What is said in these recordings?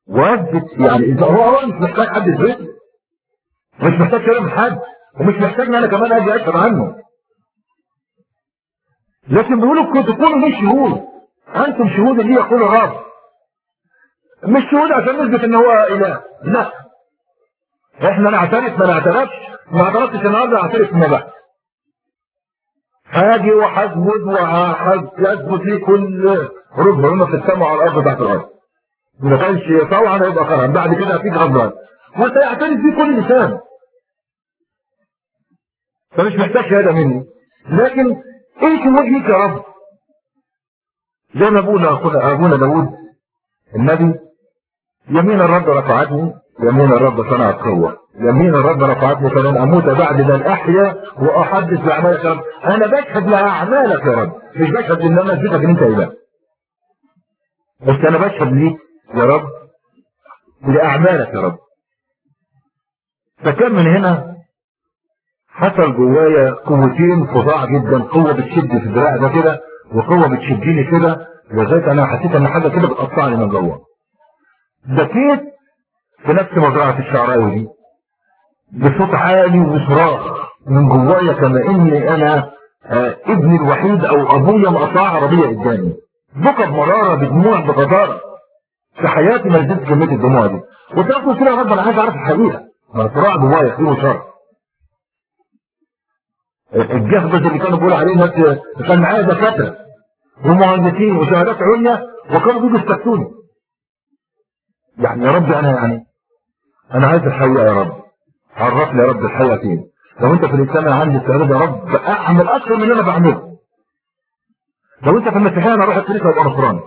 واثبت يعني اذا هو هو مش محتاج حد يثبت مش محتاج كلام حد ومش محتاج ان انا كمان اجي اشهد عنه لكن بيقولوا كنتوا تكونوا مش شهود انتم شهود اللي يقول الرب مش شهود عشان نثبت ان هو اله لا احنا نعترف ما نعترفش ما اعترفتش النهارده اعترف ما بعد هاجي وهثبت وهثبت ليه كل حروف مهمه في السماء على الارض تحت الارض ما كانش طوعا هيبقى كرها بعد كده هتيجي غضبان وسيعترف بيه كل لسان فمش محتاج شهاده مني لكن ايه وجهك يا رب زي ما ابونا اخونا ابونا داوود النبي يمين الرب رفعتني يمين الرب صنعت قوة يمين الرب رفعتني فلن اموت بعد بل احيا واحدث باعمالك يا رب انا بشهد لاعمالك يا رب مش بشهد ان انا اديتك ان انت اله بس انا بشهد ليك يا رب لاعمالك يا رب فكان من هنا حصل جوايا قوتين فظاع جدا قوة بتشد في الدراع ده كده وقوة بتشدني كده لغاية انا حسيت ان حاجة كده بتقطعني من جوه بكيت في نفس مزرعة الشعراوي دي بصوت عالي وصراخ من جوايا كما اني انا آه ابني الوحيد او ابويا مقطع عربية قدامي بكى بمرارة بدموع بغزارة في حياتي ما نزلت كمية الدموع دي قلت له كده يا رب انا عايز اعرف الحقيقة ما صراع جوايا خير وشر الجهبذ اللي كانوا بيقولوا عليه ناس كان معايا دكاتره ومهندسين وشهادات عليا وكانوا بيجوا يستفتوني يعني يا رب انا يعني انا عايز الحقيقه يا رب عرفني يا رب الحقيقه فين لو انت في الاسلام عندي استعداد يا رب اعمل اكثر من اللي انا بعمله لو انت في المسيحيه انا اروح الكنيسه وابقى نصراني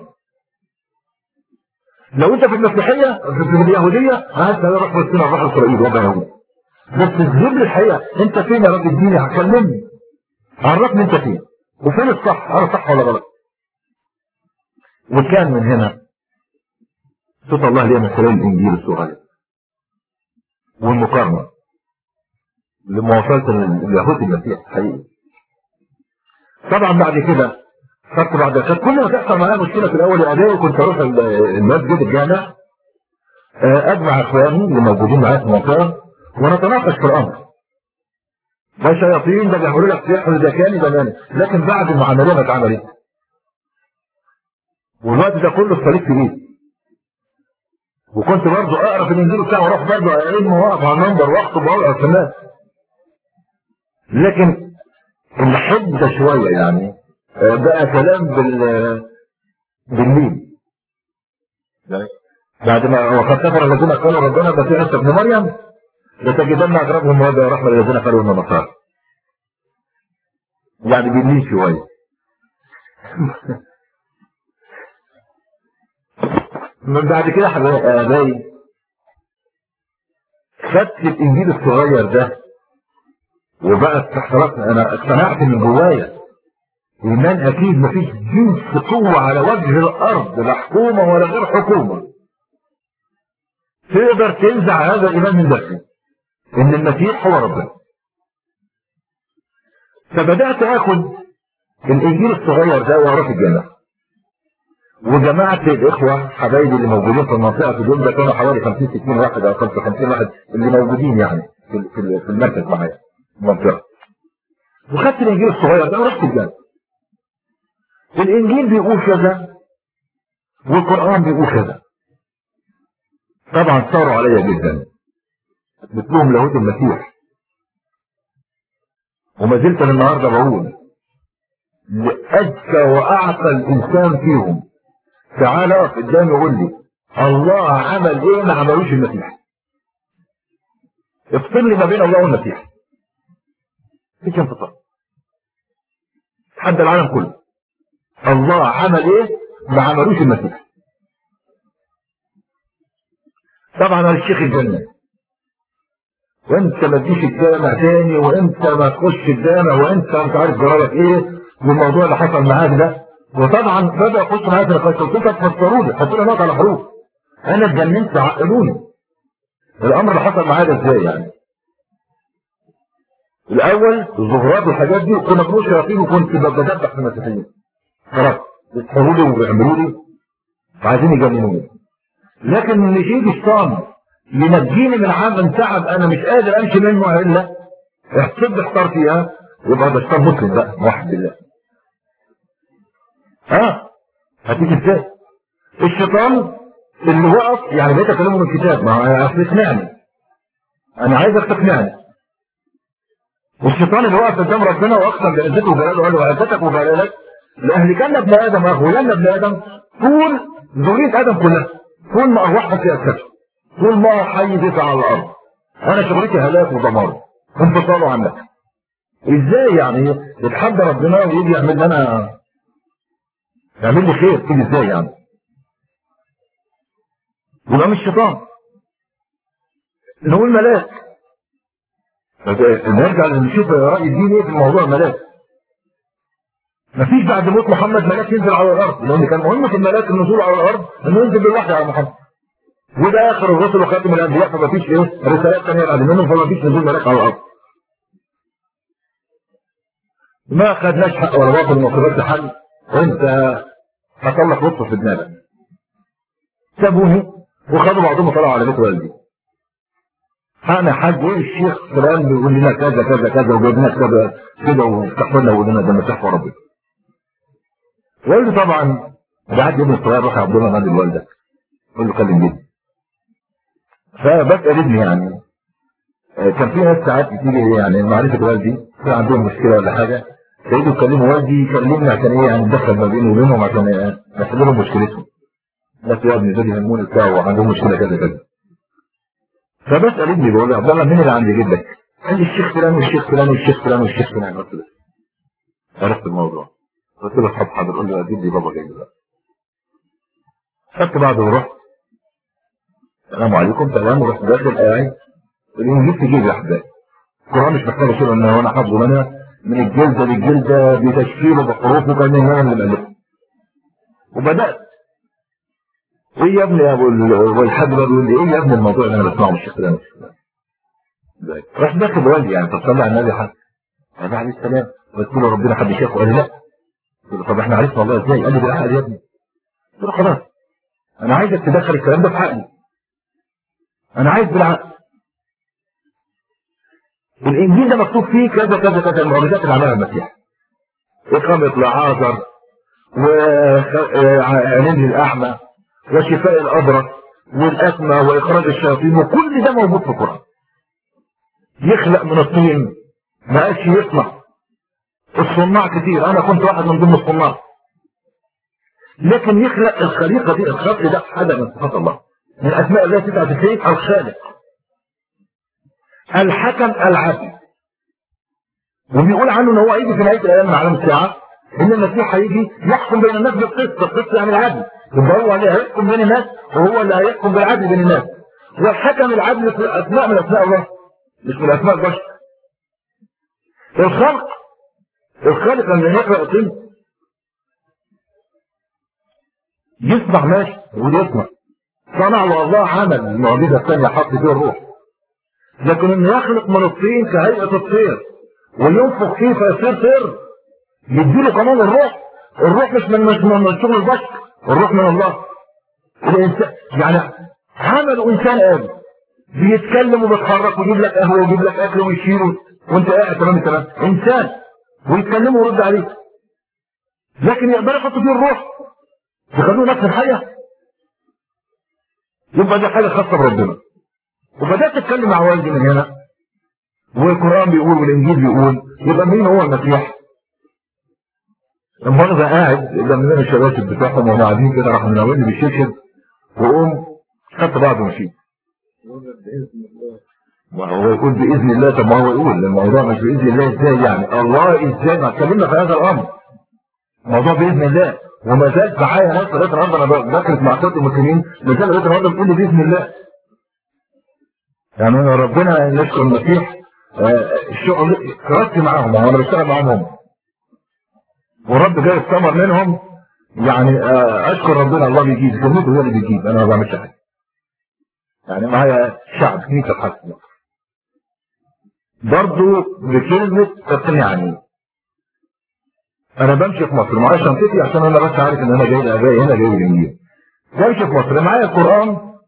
لو انت في المسيحيه في اليهوديه عايز اروح فلسطين اروح اسرائيل وابقى يهودي بس تجيب لي الحقيقه انت فين يا رب اديني هكلمني عرفني انت فين وفين الصح انا صح ولا غلط وكان من هنا صوت الله ليه من خلال الانجيل الصغير والمقارنه لمواصله اليهود المسيح حقيقي طبعا بعد كده خدت بعد كده كل ما تحصل معايا مشكله في الاول الاداء كنت اروح المسجد الجامع اجمع اخواني اللي موجودين معايا في المنطقه ونتناقش في الامر ده شياطين ده بيعملوا لك سحر ده كان ده مانع لكن بعد المعاملات اتعمل ايه والوقت ده كله الصليب في ايدي وكنت برضه اقرا في الانجيل بتاعه واروح برضه اقيم واقف على المنبر واخطب واقرا في الناس لكن الحده شويه يعني بقى كلام بال بالميم بعد ما وقد كفر الذين قالوا ربنا المسيح عيسى ابن مريم لتجدن اقربهم مودة ورحمة للذين قالوا ان نصارى يعني بالميم شويه من بعد كده حبايبي خدت الانجيل الصغير ده وبقت خلاص انا اقتنعت من جوايا ايمان اكيد مفيش جنس قوة على وجه الارض لا حكومة ولا غير حكومة تقدر تنزع هذا الايمان من داخلي ان المسيح هو ربنا فبدأت اخد الانجيل الصغير ده واقراه في الجامعة وجماعة الاخوة حبايبي اللي موجودين في المنطقة في اليوم ده كانوا حوالي 50 60 واحد او 55 واحد اللي موجودين يعني في في, في المركز معايا المنطقة وخدت الانجيل الصغير ده ورحت الجامعة الانجيل بيقول كذا والقرآن بيقول كذا طبعا صاروا عليا جدا مثلهم لاهوت المسيح وما زلت النهارده بقول لأذكى وأعقل إنسان فيهم تعال اقف قدامي وقول لي الله عمل ايه ما عملوش المسيح افصل لي ما بين الله والمسيح مفيش انفصال تحدى العالم كله الله عمل ايه ما عملوش المسيح طبعا انا الشيخ الجنة وانت ما تجيش الجامع تاني وانت ما تخش الجامع وانت مش عارف جرالك ايه والموضوع اللي حصل معاك ده وطبعا بدا يخش معايا في نقاش قلت لك فسروا لي حطوا لي نقط على حروف انا اتجننت عقلوني الامر اللي حصل معايا ده ازاي يعني الاول الظهورات والحاجات دي كنا بنقول شياطين وكنت بتدبح في المسيحيين خلاص بيسحروا لي وبيعملوا لي وعايزين يجننوني لكن مش يجي شيطان ينجيني من عمل تعب انا مش قادر امشي منه الا احسب اختار فيها يبقى ده شيطان مسلم بقى واحد بالله ها هتيجي ازاي الشيطان اللي وقف يعني بقيت اكلمه من الكتاب ما هو اصل اقنعني انا عايزك تقنعني والشيطان اللي وقف قدام ربنا واقسم بعزته وجلاله وقال له وعزتك وجلالك لاهلكن ابن ادم واغوين ابن ادم طول ذريه ادم كلها طول ما ارواحها في اسكتها طول ما حي بيسعى على الارض انا شغلتي هلاك ودمار انفصال عنك ازاي يعني يتحدى ربنا ويجي يعمل لنا يعمل لي خير تيجي ازاي يعني يبقى مش شيطان نقول ملاك نرجع نشوف رأي الدين ايه في الموضوع ملاك مفيش بعد موت محمد ملاك ينزل على الارض لان كان مهمة الملاك النزول على الارض انه ينزل بالوحي على محمد وده اخر الرسل وخاتم الانبياء فمفيش ايه رسالات ثانيه بعد منهم فمفيش نزول ملاك على الارض ما خدناش حق ولا باطل ما خدناش حل وانت حصل لك لطف في دماغك سابوني وخدوا بعضهم وطلعوا على بيت والدي انا حاج ايه الشيخ فلان بيقول لنا كذا كذا كذا وجايب لنا كذا كده وافتحوا لنا وقول لنا ده مسيح وربنا والدي طبعا بعد ابن الصغير روح يا عبد الله نادي لوالدك قول له كلم جدي فبسال ابني يعني كان في ناس ساعات بتيجي يعني معرفه والدي في عندهم مشكله ولا حاجه تلاقيه يكلموا والدي يكلمني عشان ايه يعني ندخل ما بينه وبينهم عشان نحل لهم مشكلتهم بس يا ابني دول يهموني بتاع وعندهم مشكله كذا كذا فبسال ابني بقول له عبد الله مين اللي عند جدك؟ قال لي الشيخ فلان والشيخ فلان والشيخ فلان والشيخ فلان قلت له عرفت الموضوع قلت له حاضر حاضر قول له اجيب لي بابا جاي دلوقتي خدت بعضه ورحت السلام عليكم تمام ورحت داخل قاعد الانجيل في جيبي يا احبابي القران مش محتاج اشيله ان انا حافظه منها من الجلده للجلده بتشكيله بحروفه كان انا اللي مالفه وبدات ايه يا ابني يا ابو والحاج بقى بيقول لي ايه يا ابني الموضوع اللي انا بسمعه من الشيخ فلان رحت داخل والدي يعني طب صلي على النبي حاج النبي عليه السلام قلت له ربنا حد شافه قال لي لا قلت له طب احنا عرفنا الله ازاي قال لي بالعقل يا ابني قلت له خلاص انا عايزك تدخل الكلام ده في عقلي انا عايز بالعقل الانجيل ده مكتوب فيه كذا كذا كذا المعجزات اللي عملها المسيح اقامه لعازر وعينين الاعمى وشفاء الابرص والاكمى واخراج الشياطين وكل ده موجود في القران يخلق من الطين ما قالش يصنع الصناع كتير انا كنت واحد من ضمن الصناع لكن يخلق الخليقه دي الخلق ده حاجه من صفات الله من اسماء الله 99 الخالق الحكم العدل وبيقول عنه ان هو هيجي في نهايه الايام من علامه الساعه ان المسيح هيجي يحكم بين الناس بالقسط القسط يعني العدل يبقى هو اللي هيحكم بين الناس وهو اللي هيحكم بالعدل بين الناس والحكم العدل في اسماء من اسماء الله مش من اسماء البشر الخلق الخالق لما يقرا الطين يسمع ماشي ويسمع صنع له الله عمل المعجزه الثانيه حط فيه الروح لكن انه يخلق من الطين كهيئه الطير وينفخ فيه فيصير طير يديله كمان الروح الروح مش من مش من شغل البشر الروح من الله الانسان يعني عملوا انسان آدم بيتكلم وبيتحرك ويجيب لك قهوه ويجيب لك اكل ويشيله وانت قاعد تمام تمام انسان ويتكلم ويرد عليك لكن يقدر يحط فيه الروح يخلوه نفس الحياه يبقى دي حاجه خاصه بربنا وبدات تتكلم مع والدي من هنا والقران بيقول والانجيل بيقول يبقى مين هو المسيح؟ لما انا قاعد لما الشباشب بتاعهم وهم قاعدين كده راح مناولني بالشبشب وقوم خدت بعض ومشيت ما هو يقول باذن الله طب ما هو يقول الموضوع مش باذن الله ازاي يعني الله ازاي ما اتكلمنا في هذا الامر الموضوع باذن الله وما زال معايا ناس لغايه النهارده انا بكرت مع اخواتي المسلمين ما زال لغايه النهارده بتقول لي باذن الله يعني ربنا نشكر المسيح الشغل كرست معاهم وانا بشتغل معاهم هم والرب جاي الثمر منهم يعني اشكر ربنا الله بيجيب كلمته هو اللي بيجيب انا ما بعملش حاجه يعني معايا شعب كنيسه الحسن برضه بكلمه تقنعني انا بمشي في مصر معايا شنطتي عشان انا بس عارف ان انا جاي لابائي هنا جاي الانجيل بمشي في مصر معايا القران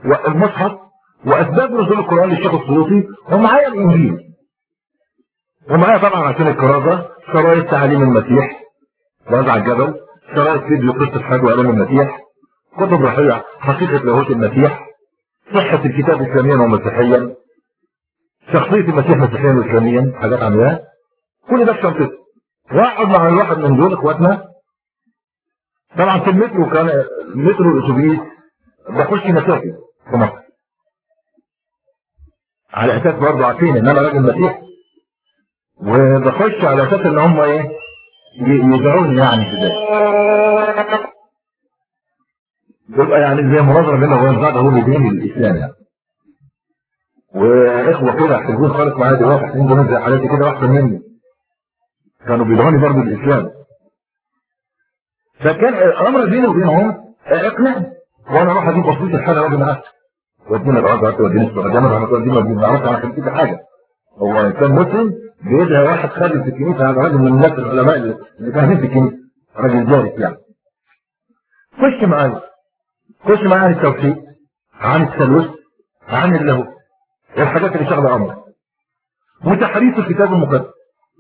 والمصحف واسباب نزول القران للشيخ السيوطي ومعايا الانجيل ومعايا طبعا عشان الكرازه شرايط تعاليم المسيح وضع الجبل شرايط فيديو قصه حاج وعلم المسيح كتب روحيه حقيقه لاهوت المسيح صحه الكتاب اسلاميا ومسيحيا شخصيه المسيح مسيحيا واسلاميا حاجات عاملاها كل ده في شنطتي واقعد مع الواحد من دول اخواتنا طبعا في المترو كان المترو الاتوبيس بخش مسافر في مصر على اساس برضه عارفين ان انا راجل مسيحي وبخش على اساس ان هم ايه يدعوني يعني في ذلك بيبقى يعني زي مناظره بيننا وبين بعض هو بدين الاسلام يعني واخوه كده حلوين خالص معايا دلوقتي حاسين دول زي حالاتي كده واحسن مني كانوا بيدعوني برضه الاسلام فكان الامر بيني وبينهم اقنعني وانا اروح اجيب بسيط الحاجه واجي معاك ودينا الارض ودينا السعوديه انا ودينا ودينا معرفش انا كنت حاجه هو انسان مسلم بيدعي واحد خارج في الكنيسه هذا راجل من الناس العلماء اللي فاهمين في الكنيسه راجل دارس يعني خش معايا خش معايا عن التوحيد عن الثالوث عن اللاهوت الحاجات اللي شغله امرك وتحريف الكتاب المقدس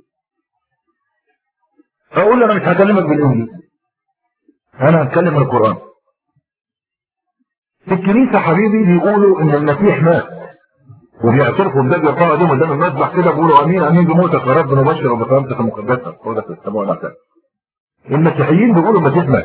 اقول له انا مش هكلمك بالانجيل انا هتكلم من القران في الكنيسه حبيبي بيقولوا ان المسيح مات وبيعترفوا بده بيقعوا قدام قدام المذبح كده بيقولوا امين امين بموتك يا رب نبشر وبكرامتك المقدسه هو ده في السماء والعسل المسيحيين بيقولوا المسيح مات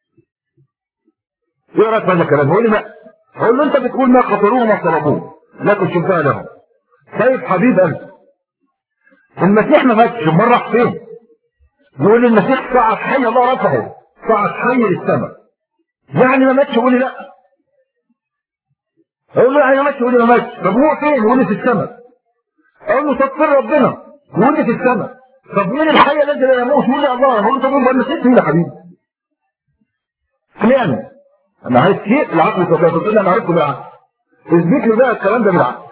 ايه رايك في هذا الكلام؟ يقول لي لا اقول له انت بتقول ما قتلوه وما طلبوه لكن شفاء لهم طيب حبيب قلبي المسيح ما ماتش امال راح فين؟ يقول لي المسيح صعد حي الله رفعه صعد حي للسماء يعني ما ماتش يقول لي لا اقول له يعني ما ماتش يقول لي ما ماتش طب هو فين؟ يقول لي في السماء اقول له طب فين ربنا؟ يقول لي في السماء طب مين الحي الذي لا يموت؟ يقول لي الله اقول له طب هو المسيح فين يا حبيبي؟ يعني انا عايز شيء العقل يتوقع تقول لي انا عرفته بالعقل اثبت لي بقى الكلام ده بالعقل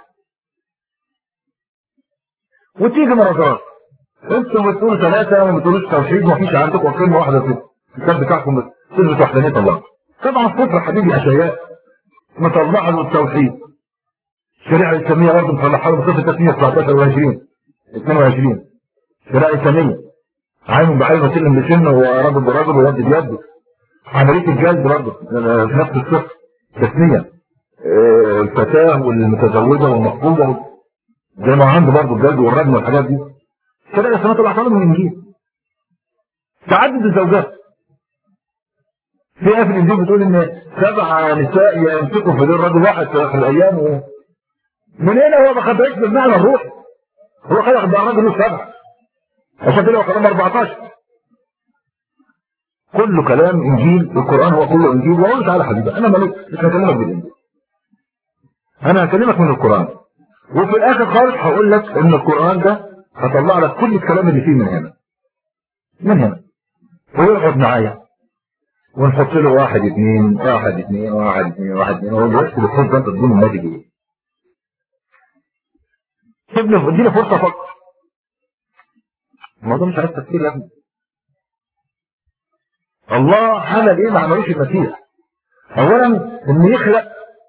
وتيجي مناظرات انتوا بتقولوا ثلاثه وما بتقولوش توحيد ما فيش عندكم كلمه واحده في الكتاب بتاعكم بس تثبت وحدانيه الله طبعا صفر حبيبي اشياء مطلعه له التوحيد الشريعه الاسلاميه برضه مطلعها له صفر تسميه 19 و20 22 الشريعه الاسلاميه عين بعين وسلم بسن ورجل برجل ويد بيد عمليه الجلد برضه في نفس الصفر تسميه الفتاه والمتزوجه والمخطوبه زي ما عنده برضه الجلد والرجم والحاجات دي كده يا سنة الله تعالى من الانجيل تعدد الزوجات في آية في الانجيل بتقول ان سبع نساء يمسكوا في دين رجل واحد في اخر الايام و... من هنا هو ما خدهاش بالمعنى الروحي هو خلق بقى راجل له سبع عشان كده هو كلام 14 كله كلام انجيل القران هو كله انجيل واقول تعالى حبيبي انا مالك مش هكلمك بالانجيل انا هكلمك من القران وفي الاخر خالص هقول لك ان القران ده هطلع لك كل الكلام اللي فيه من هنا من هنا ويقعد معايا ونحط له واحد اثنين واحد اثنين واحد اثنين واحد اثنين هو دلوقتي بتحط ده انت تديله الناتج ايه؟ سيبني اديني فرصه افكر الموضوع مش عايز تفكير يا ابني الله عمل ايه ما عملوش المسيح اولا ان يخلق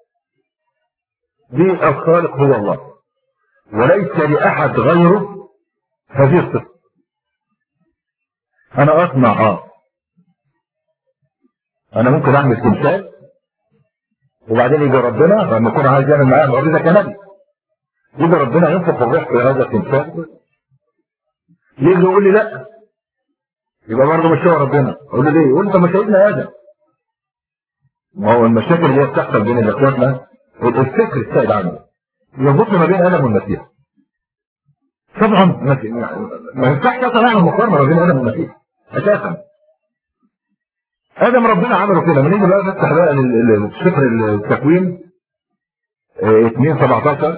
دي الخالق هو الله وليس لاحد غيره هذه الصفه انا اصنع اه انا ممكن اعمل تمثال وبعدين يجي ربنا لما يكون عايز يعمل معايا معجزه كنبي يجي ربنا ينفخ الروح في هذا التمثال يجي يقول لي لا يبقى برضه مش هو ربنا اقول له ليه؟ يقول انت مش سيدنا ادم ما هو المشاكل اللي هي بتحصل بين اخواتنا الفكر السائد عنه يربط ما بين ادم والمسيح طبعا ما, في... ما ينفعش اصلا اعمل مقارنه ما بين ادم والمسيح اساسا ادم ربنا عمله كده من يجي بقى نفتح بقى سفر التكوين 2 17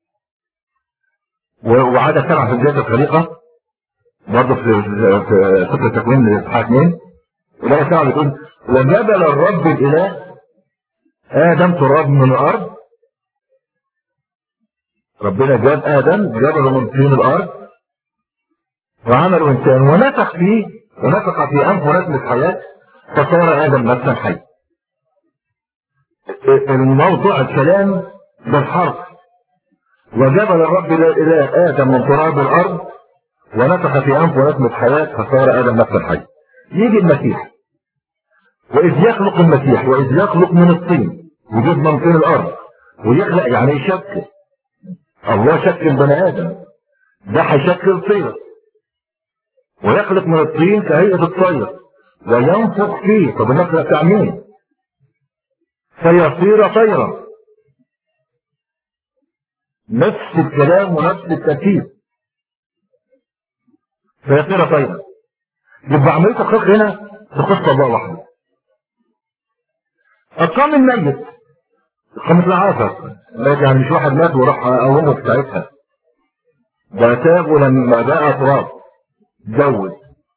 وعاد سبعه في بدايه الخليقه برضه في في سفر التكوين اصحاح 2 ولا سبعه بتقول وجبل الرب الاله ادم تراب من الارض ربنا جاب ادم جبله من طين الارض وعمله انسان ونفخ فيه ونفخ في انفه نسمه حياه فصار ادم نفسا حي الموضوع الكلام بالحرف وجبل الرب الى ادم من تراب الارض ونفخ في انفه نسمة حياة فصار ادم نفس الحي يجي المسيح واذ يخلق المسيح واذ يخلق من الطين وجود من طين الارض ويخلق يعني يشكل الله شكل بني ادم ده هيشكل طير ويخلق من الطين كهيئة الطير وينفخ فيه طب النفخ بتاع مين؟ فيصير طيرا نفس الكلام ونفس التركيب فيصير طيرا يبقى عملية الخلق هنا تخص الله وحده أقام الميت إقامة العافر يعني مش واحد مات وراح أقومه في ساعتها ده تابه لما بقى تراب زود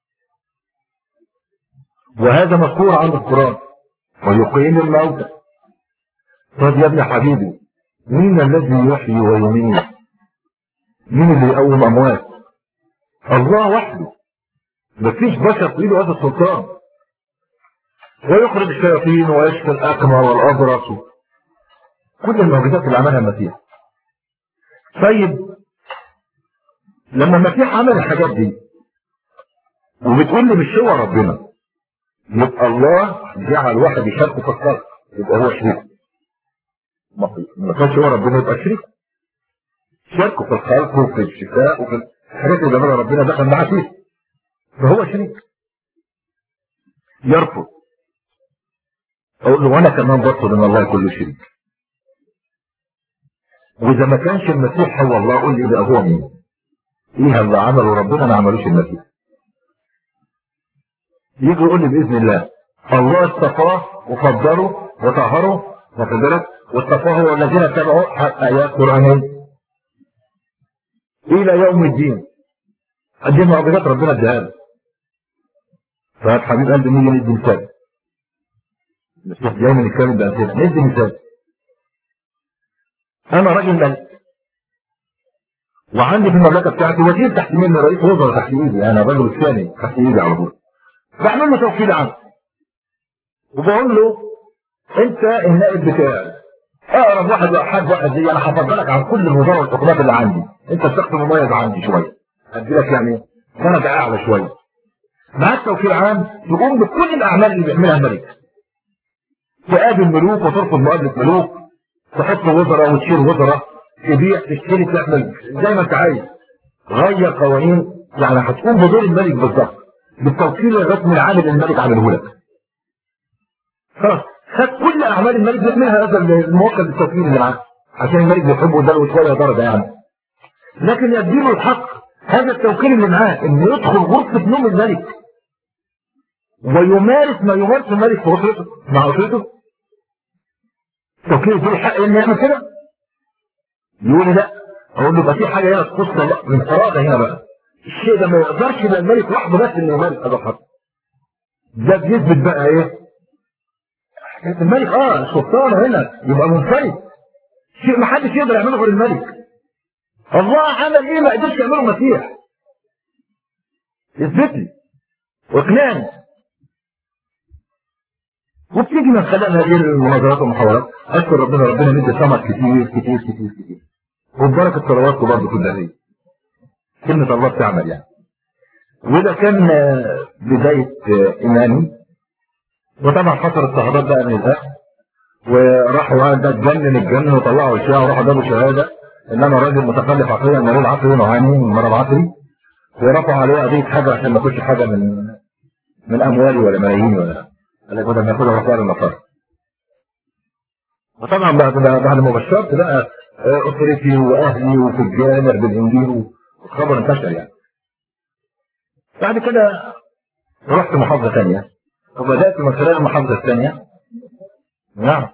وهذا مذكور عند القرآن ويقيم الموتى طب يا ابن حبيبي مين الذي يحيي ويميت مين اللي يقوم اموات الله وحده مفيش بشر في ايده هذا السلطان ويخرج الشياطين ويشفي الاكمى والابرص كل المعجزات اللي عملها المسيح طيب لما المسيح عمل الحاجات دي وبتقول لي مش هو ربنا يبقى الله جعل واحد يشاركه في الخلق يبقى هو شريك ما كانش هو ربنا يبقى شريك شاركه في الخلق وفي الشفاء وفي الحاجات اللي بيعملها ربنا دخل معاه فيها فهو شريك يرفض اقول له وانا كمان برفض ان الله يكون له شريك واذا ما كانش المسيح هو الله قول لي يبقى هو مين ايه اللي عمله ربنا ما عملوش المسيح يجي يقول لي باذن الله الله اصطفاه وفضله وطهره واخد بالك واصطفاه والذين اتبعوا حق ايات قرانيه الى يوم الدين قد معجزات ربنا اداها له فهات حبيب قلبي نيجي ندي مثال المسيح دايما يتكلم بامثله ندي مثال انا راجل ملك وعندي في المملكه بتاعتي وزير تحت مني رئيس وزراء تحت ايدي انا الراجل الثاني تحت ايدي على طول بعمل له توكيل عنه وبقول له انت النائب بتاعي اقرب واحد واحد واحد زي انا هفضلك عن كل الوزاره والحكومات اللي عندي انت الشخص مميز عندي شويه ادي لك يعني درجه اعلى شويه معاك توكيل عام تقوم بكل الاعمال اللي بيعملها الملك تقابل ملوك وترفض مقابله ملوك تحط وزراء وتشيل وزراء تبيع تشتري تعمل زي ما انت عايز غير قوانين يعني هتقوم بدور الملك بالظبط بالتوكيل الرسمي العام اللي الملك عامله لك خلاص خد كل اعمال الملك بيعملها هذا الموكل بالتوكيل اللي معاه عشان الملك بيحبه ده شويه درجه يعني لكن يديله الحق هذا التوكيل اللي معاه انه يدخل غرفه نوم الملك ويمارس ما يمارس الملك في اسرته مع اسرته توكيل يديله الحق انه يعمل كده يقول لي لا اقول له بقى في حاجه هنا تخص من فراغ هنا بقى الشيء ده ما يقدرش يبقى الملك وحده بس اللي يمارس هذا الحق ده بيثبت بقى ايه الملك اه السلطان هنا يبقى منفرد شيء ما حدش يقدر يعمله غير الملك الله عمل ايه ما قدرش يعمله المسيح اثبت لي واقنعني وبتيجي من خلال هذه المناظرات والمحاورات اشكر ربنا ربنا مدي ثمر كتير كتير كتير كتير وببركه صلواتكم برضه كلها هي كلمه الله بتعمل يعني وده كان بدايه ايماني وطبعا حصل اضطهادات بقى من الاهل وراحوا ده اتجنن اتجنن وطلعوا اشياء وراحوا جابوا شهاده ان انا راجل متخلف عقليا مريض عقلي ونوعاني من مرض عقلي ورفعوا عليه قضيه حاجه عشان ما اخدش حاجه من من اموالي ولا ملاييني ولا قال لك بدل ما ياخدها رفاع النصارى وطبعا بعد بعد ما بشرت بقى اسرتي واهلي وفي الجامع بالانجيل والخبر انتشر يعني بعد كده رحت محافظه ثانيه وبدات من خلال المحافظه الثانيه نعم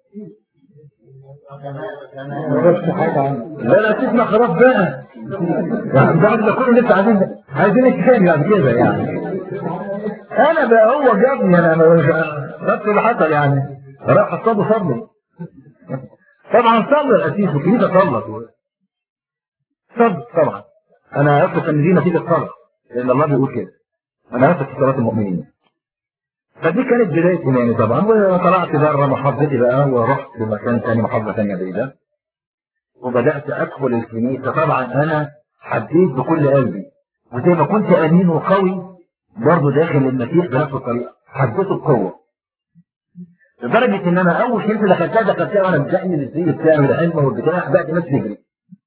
لا لا تسمع خلاص بقى يعني بعد ده كله لسه عايزين عايزين الثاني بعد كده يعني انا بقى هو جابني انا نفس اللي حصل يعني راح اصطاد صلي طبعا صلى الاسيس والكنيسه صلت صلت طبعا انا اثق ان دي نتيجه صلاه لان الله بيقول كده انا اثق في صلاه المؤمنين فدي كانت بدايتي يعني طبعا وطلعت بره محافظتي بقى ورحت مكان تاني محافظة تانية بعيدة وبدأت أدخل الكنيسة طبعا أنا حبيت بكل قلبي وزي ما كنت أمين وقوي برضه داخل المسيح بنفس الطريقة حبيته بقوة لدرجة إن أنا أول كنيسة دخلتها دخلتها وأنا مزحني الزي بتاعي والعلم والبتاع بقى الناس تجري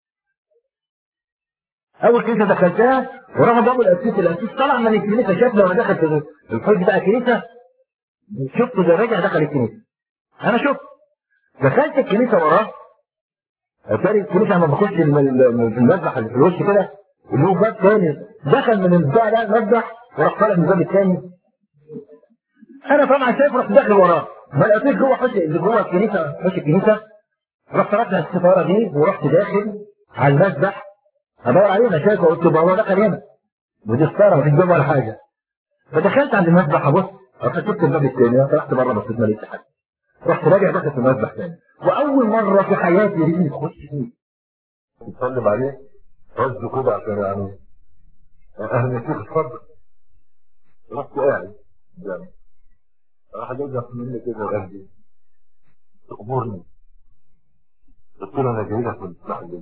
أول كنيسة دخلتها ورغم بابو الأسيس الأسيس طلع من الكنيسة شافني وأنا داخل في الحوش بتاع الكنيسة شفته ده راجع دخل الكنيسة أنا شفت دخلت الكنيسة وراه اتاري الكنيسة لما بخش الم- الم- في المذبح اللي في الوش كده اللي هو باب تاني دخل من البتاع ده المذبح وراح طالع من الباب التاني انا طبعا شايف رحت داخل وراه ما لقيتوش جوه حوش اللي جوه الكنيسة حوش الكنيسة رحت رافع الستارة دي ورحت داخل على المذبح ادور عليه انا شايفه قلت بابا دخل هنا ودي ستارة مفيش باب ولا حاجة فدخلت عند المذبح ابص رحت شفت الباب التاني رحت بره بصيت ما لقيتش حاجة رحت راجع داخل في المذبح تاني واول مرة في حياتي رجلي تخش فيه يسلم عليه رد كده عشان يعني اهل الشيخ اتفضل رحت قاعد يعني راح جاي مني كده قلبي تأمرني قلت له انا جاي لك من المحل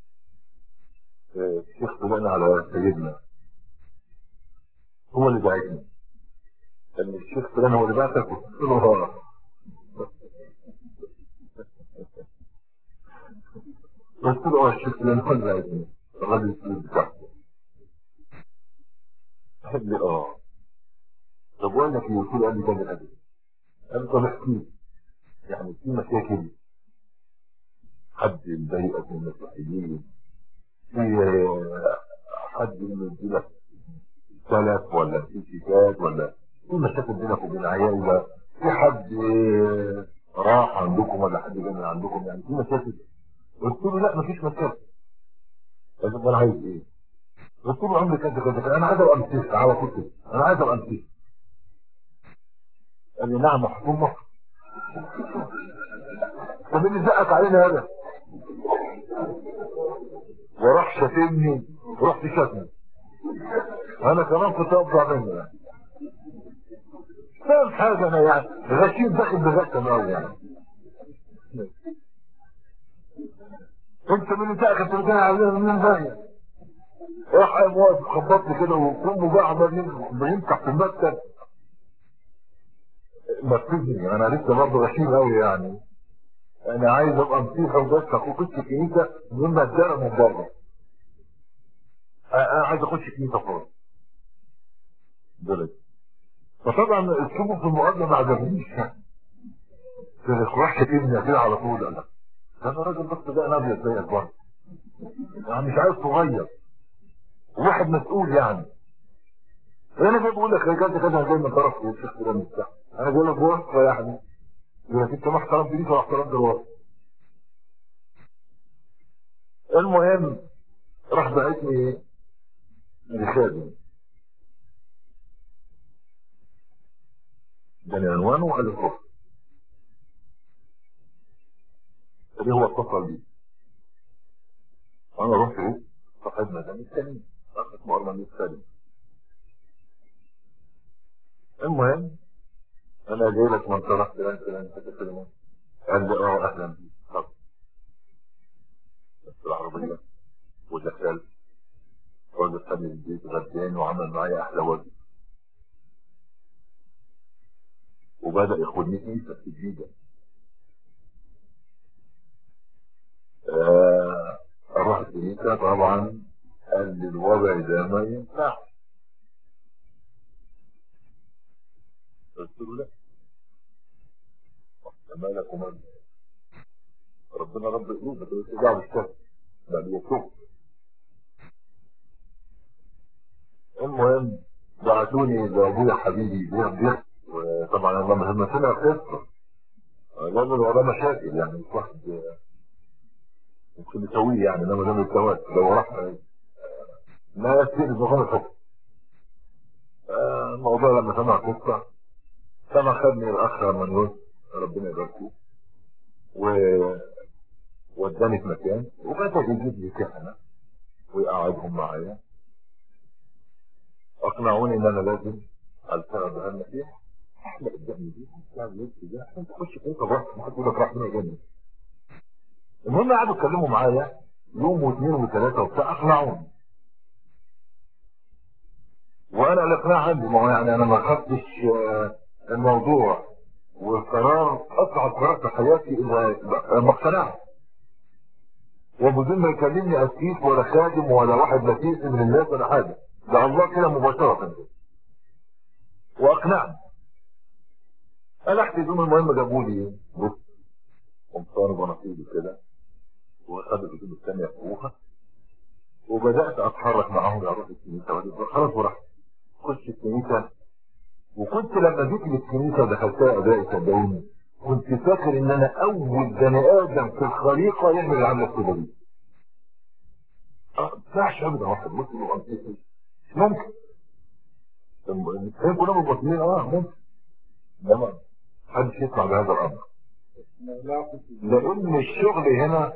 الشيخ فلان على سيدنا هو اللي دعيتني لان الشيخ فلان هو اللي بعتك قلت له اه قلت له اه الشيخ فلان هو اللي دعيتني الراجل السيد بتاعته قال لي اه طب واقول لك ايه قلت له قال لي كذا كذا قال لي طب احكي لي. يعني في مشاكل حد مضايقك من المسيحيين في آه، حد مديلك سلف ولا في شيكات ولا في مشاكل بينك وبين عيالك في حد آه، راح عندكم ولا حد جاي من عندكم يعني في مشاكل قلت له لا مفيش مشاكل قال لي انا عايز ايه؟ قلت له عندي كذا كذا كذا انا عايز ابقى مسيح على طول كده انا عايز ابقى مسيح قال لي نعم محكوم مصر طب اللي زقك علينا هذا وراح شتمني ورحت شتمني انا كمان كنت افضل منه يعني فاهم حاجه انا يعني غشيم داخل بغشم قوي يعني انت من اللي انت كنت جاي علينا من باين راح قام واقف خبطني كده وكله بقى عمال بيمسح في المكتب نفذني انا لسه برضه غشيم قوي يعني انا عايز ابقى مسيحي وبس اخش الكنيسه من ما اتدرب من بره انا عايز اخش كنيسه خالص بلد فطبعا اسلوبه في المقابله ما عجبنيش راح شتمني كده على طول انا انا راجل بس ده انا ابيض زيك برضه يعني مش عايز صغير واحد مسؤول يعني انا جاي بقول لك كذا كذا جاي من طرف الشيخ فلان بتاع انا بقول لك وصفه يعني يقول لك انت ما احترمتنيش ولا احترمت الوصف المهم راح بعتني لخادم اداني عنوانه وقال لي روح اللي هو اتصل بي انا رحت ايه صاحبنا ده مستني راح اسمه ارمن السالم المهم انا جاي لك من طرف فلان فلان فلان فلان قال لي اه اهلا بيك طب بس العربيه ودخلت الراجل خد لي البيت غداني وعمل معايا احلى وجه وبدا ياخدني كنيسه جديده آه، اروح الكنيسه طبعا قال لي الوضع ده ما ينفعش قلت له لا مالك ومال ربنا رب قلوبك انت دعوه بالشر ده بيتوب المهم بعتوني لابويا حبيبي بيع بيع وطبعا لما لما سمع قصه لازم وراه مشاكل يعني مش واحد ممكن يسويه يعني انما ده بالزواج لو راح لا يصير بغير الحكم آه، الموضوع لما سمع قصه سمع خدني الاخ منوز ربنا يبارك فيه و وداني في مكان وبدأ يجيب لي كهنة ويقعدهم معايا اقنعوني ان انا لازم التغى بها المسيح احلى قدامي دي بتعمل ايه كده عشان تخش كنيسه بس ما حد يقول لك راح فين جنة المهم قعدوا يتكلموا معايا يوم واثنين وثلاثه وبتاع اقنعوني وانا الاقناع عندي ما هو يعني انا ما خدتش آه، الموضوع والقرار اصعب قرار في حياتي اذا ما اقتنعت وبدون ما يكلمني اسيس ولا خادم ولا واحد لطيف من الناس ولا حاجه ده الله كده مباشره واقنعني قلعت هدوم المهم جابوا لي بص قمصان وبناطيل كده وخدوا الهدوم الثانيه فوقها وبدات اتحرك معاهم اروح الكنيسه وأجي- خلاص ورحت خش الكنيسه وكنت لما جيت للكنيسه ودخلتها ادائي صدقوني كنت فاكر ان انا اول بني ادم في الخليقه يعمل العمله الكده دي. اه ما ينفعش ابدا واحد مسلم وانتيكي ممكن المسلمين كلهم مبطلين اه ممكن انما محدش يسمع بهذا الامر لان الشغل هنا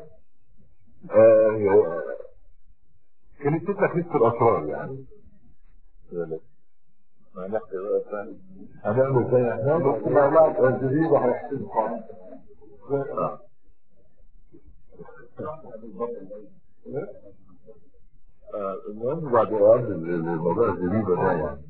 آه كانت تتلك نفس الاسرار يعني ما نحكي بقى ثاني هنعمل زي احنا بس ما لا الجديد هيحسن آه. آه، المهم بعد قبل الموضوع الجديد ده يعني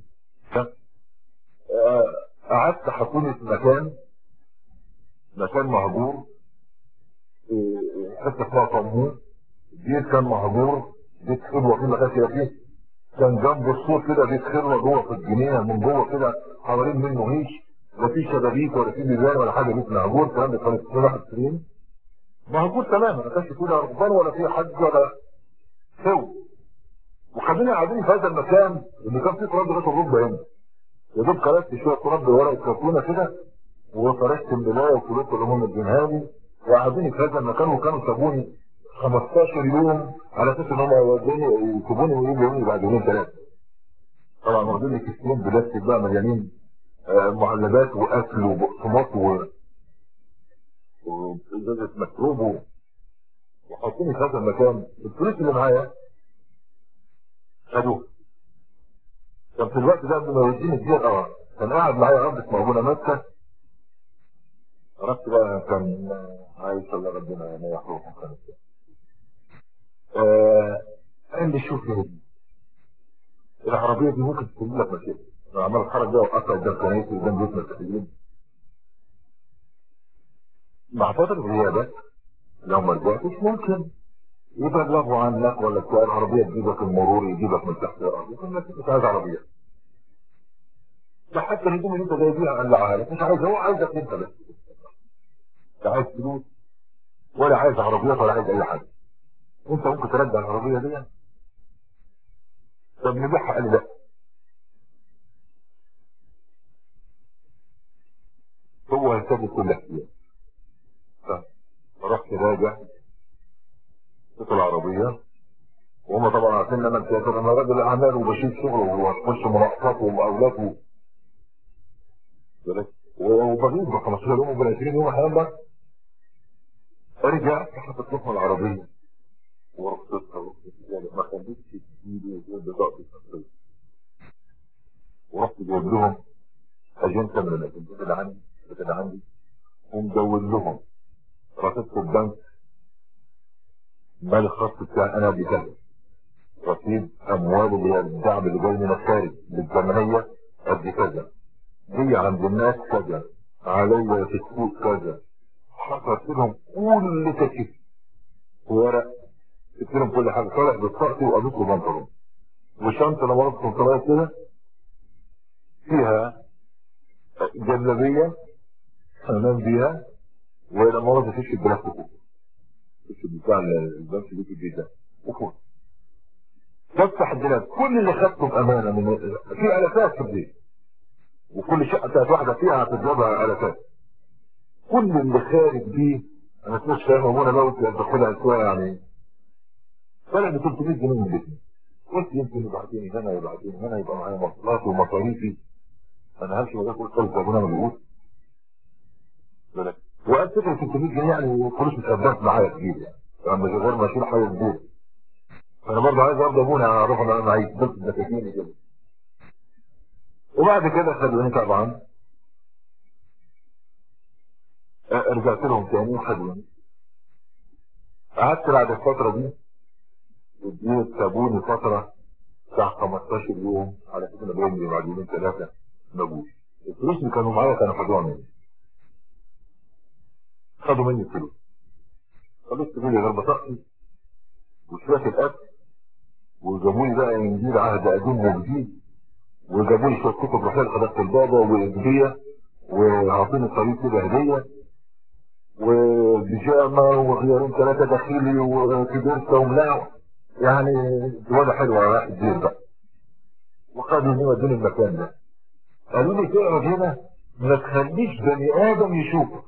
آه، قعدت حطوني في مكان مكان مهجور إيه، حته اسمها طمون بيت كان مهجور بيت خلوه كده ما كانش فيه كان جنب السور كده بيت خلوه جوه في الجنينه من جوه كده حوالين منه هيش لا في شبابيك ولا في بيبان ولا حاجه بيت مهجور الكلام ده كان في 21 مهجور تماما ما كانش فيه لا رهبان ولا فيه حد ولا سوي وخلينا قاعدين في هذا المكان اللي كان فيه تراب لغايه الركبه هنا يا دوب كرست شويه تراب بورقه كرتونه كده وفرشت الملايه وكلت اللي هم مدينها لي وقعدوني في هذا المكان وكانوا سابوني 15 يوم على اساس ان هم يودوني يسيبوني ويجوا لي بعد يومين ثلاثه. طبعا واخدين لي كيسين بلاستيك بقى مليانين آه، معلبات واكل وبقسماط و وازازه مشروب و- وحطوني في هذا المكان الفلوس اللي معايا خدوه كان في الوقت ده قبل ما يوديني الدير اه كان قاعد معايا رب اسمه ابونا مكه عرفت بقى كان عايز الله ربنا ما يحرقه كان آه قال لي شوف يا ابني العربيه دي ممكن تسبب لك مشاكل انا عمال اتحرك بيها وقطع قدام كنايسي قدام بيوت مسيحيين مع فتره غيابك لو ما رجعتش ممكن يبلغوا عنك ولا بتاع العربيه تجيبك المرور يجيبك من تحت الارض يقول لك انت عايز عربيه ده حتى الهدوم اللي انت جايبيها قلعها لك مش عايز هو عايزك انت بس لا عايز فلوس ولا عايز عربيات ولا عايز اي حاجه انت ممكن ترجع العربيه دي طب نبيعها قال لي لا هو هيسدد كل احتياج فرحت راجع شفت العربيه وهم طبعا عارفين ان انا مسافر انا راجل اعمال وبشيل شغل وبخش مناقصات ومقاولات و... وبغيب ب 15 يوم وب 20 يوم احيانا بقى ارجع حطيت لهم العربيه ورصيتها ورصيتها ما خليتش تجيلي بطاقتي الشخصيه ورحت جايب لهم اجنته من الاجنتات اللي عندي اللي عندي ومدون لهم رصيد البنك مال الخاص بتاعي انا بكذا رصيد اموال اللي هي الدعم اللي جاي من الخارج للجمعيه قد كذا دي عند الناس كذا عليا في السوق كذا حصلت لهم كل تكييف ورق جبت لهم كل حاجه طالع بطاقتي وقضيت له بنطلون وشنطه لما رحت كنت كده فيها جلابيه انام بيها ولما رحت فيش البلاستيك فيش بتاع البنك اللي في البيت ده وفوق تفتح الدولاب كل اللي خدته بامانه من في الافات في البيت وكل شقه بتاعت واحده فيها هتتجابها الافات كل اللي خارج دي انا مش فاهم ابونا لو تدخلها شويه يعني طلع ب 300 جنيه من بيتي قلت يمكن يبعتوني هنا يبعتوني هنا يبقى معايا مواصلات ومصاريفي انا همشي وده كل خالص ابونا ما بيقول بالك وقال فكره 300 جنيه يعني فلوس مش قدرت معايا كتير يعني يعني من غير ما اشيل حاجه كبيره فانا برضه عايز ارضى ابونا اعرفه ان انا معيش بس دكاكيني كده وبعد كده خدوني طبعا آه، رجعت لهم تاني وخدوني قعدت بعد الفترة دي اديت سابوني فترة بتاع 15 يوم على اساس ان بقول بعد يومين ثلاثة ما جوش الفلوس اللي كانوا معايا كانوا خدوها مني خدوا مني الفلوس خلصت مني غير بطاقتي وشوية الأكل وجابوا لي بقى انجيل عهد قديم وجديد وجابوا لي شويه كتب رحيل حديقه البابا وهديه وعطوني الطريق كده هديه وبيجامه وغيارين ثلاثه داخلي وكبرت وملاع يعني ولا حلوه راح الدين بقى وخدوني ودوني المكان ده قالوا لي تقعد هنا ما تخليش بني ادم يشوفك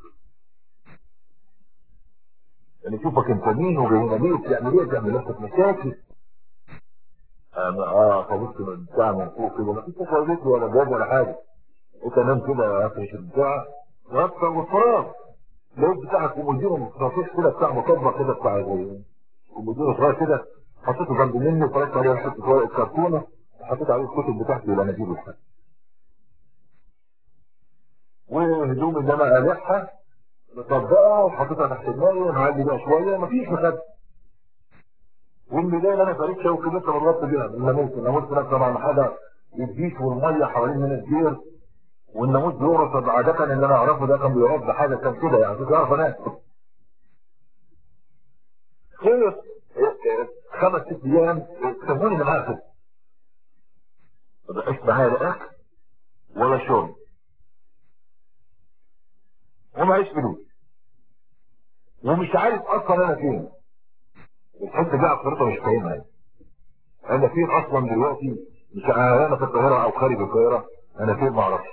يعني يشوفك انت مين وجاي هنا ليه تعمل ايه تعمل نفسك مشاكل انا اه فبص من البتاع من فوق كده ما فيش تفاوضات ولا جاب ولا حاجه انت نام كده افرش البتاع وقفه والفراغ لقيت بتاع كومودينو مستطيع كده بتاع مطبق كده بتاع زي كومودينو صغير كده حطيته جنب مني وطلعت عليه حته ورقه كرتونه وحطيت عليه الكتب بتاعتي والاناجيل والحاجات وهدومي اللي انا قالعها مطبقه وحطيتها تحت المايه معلي بقى شويه مفيش مخده والميدان انا فريق شوكي لسه بضغط بيها الناموس الناموس هناك طبعا حاجه الجيش والميه حوالين من الدير والناموس بيورث عادة اللي انا اعرفه ده كان بيورث بحاجه كان كده يعني كنت اعرف انا خلص خمس ست ايام سموني من الاخر ما بقاش معايا لا اكل ولا شرب ومعيش فلوس ومش عارف اصلا انا فين الحته دي عقليتها مش فاهمها انا فين اصلا دلوقتي مش انا في القاهره او خارج القاهره انا فين ما اعرفش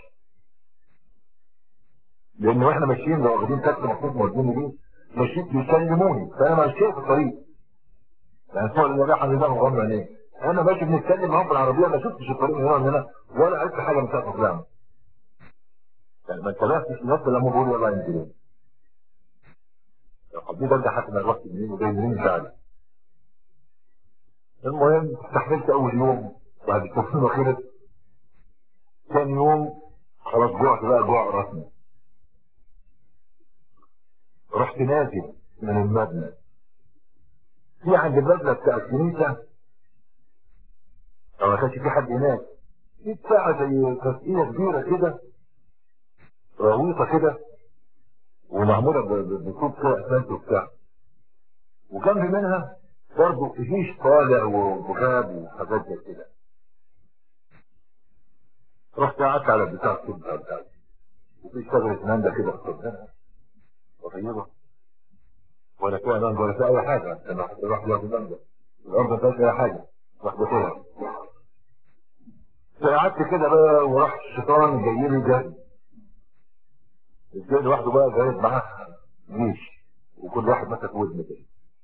لان واحنا ماشيين لو واخدين تاكسي مفروض موديني بيه ماشيين بيسلموني فانا مش شايف الطريق يعني سواء اللي رايح عند ده مغمى عينيه انا ماشي بنتكلم معاهم بالعربيه ما شفتش الطريق من هنا من هنا ولا عرفت حاجه من ساعه ما طلعنا يعني ما انتبهتش لنفسي لما بقول يلا ينزلون لو حبيت ارجع حتى انا رحت منين وجاي منين مش عارف المهم استحملت اول يوم بعد التوفيق خلص ثاني يوم خلاص جوعت بقى جوع رسمي رحت نازل من المبنى في عند المبنى بتاع الكنيسة ما كانش في حد هناك في بتاع زي تسقية كبيرة كده غويطة كده ومعمولة بطوب كده اسمنت وبتاع وجنب منها برضه فيش طالع وغاب وحاجات زي كده رحت قعدت على البتاع الصبح بتاعتي وفي شجرة مانجا كده قدامها طيبة ولا فيها مانجا ولا فيها أي حاجة أنا حتى رحت ياخد مانجا الأرض ما فيهاش أي حاجة رحت باكلها فقعدت كده بقى وراح الشيطان جاي لي جاي الجاي لوحده بقى جايب معاه جيش وكل واحد مسك ودن كده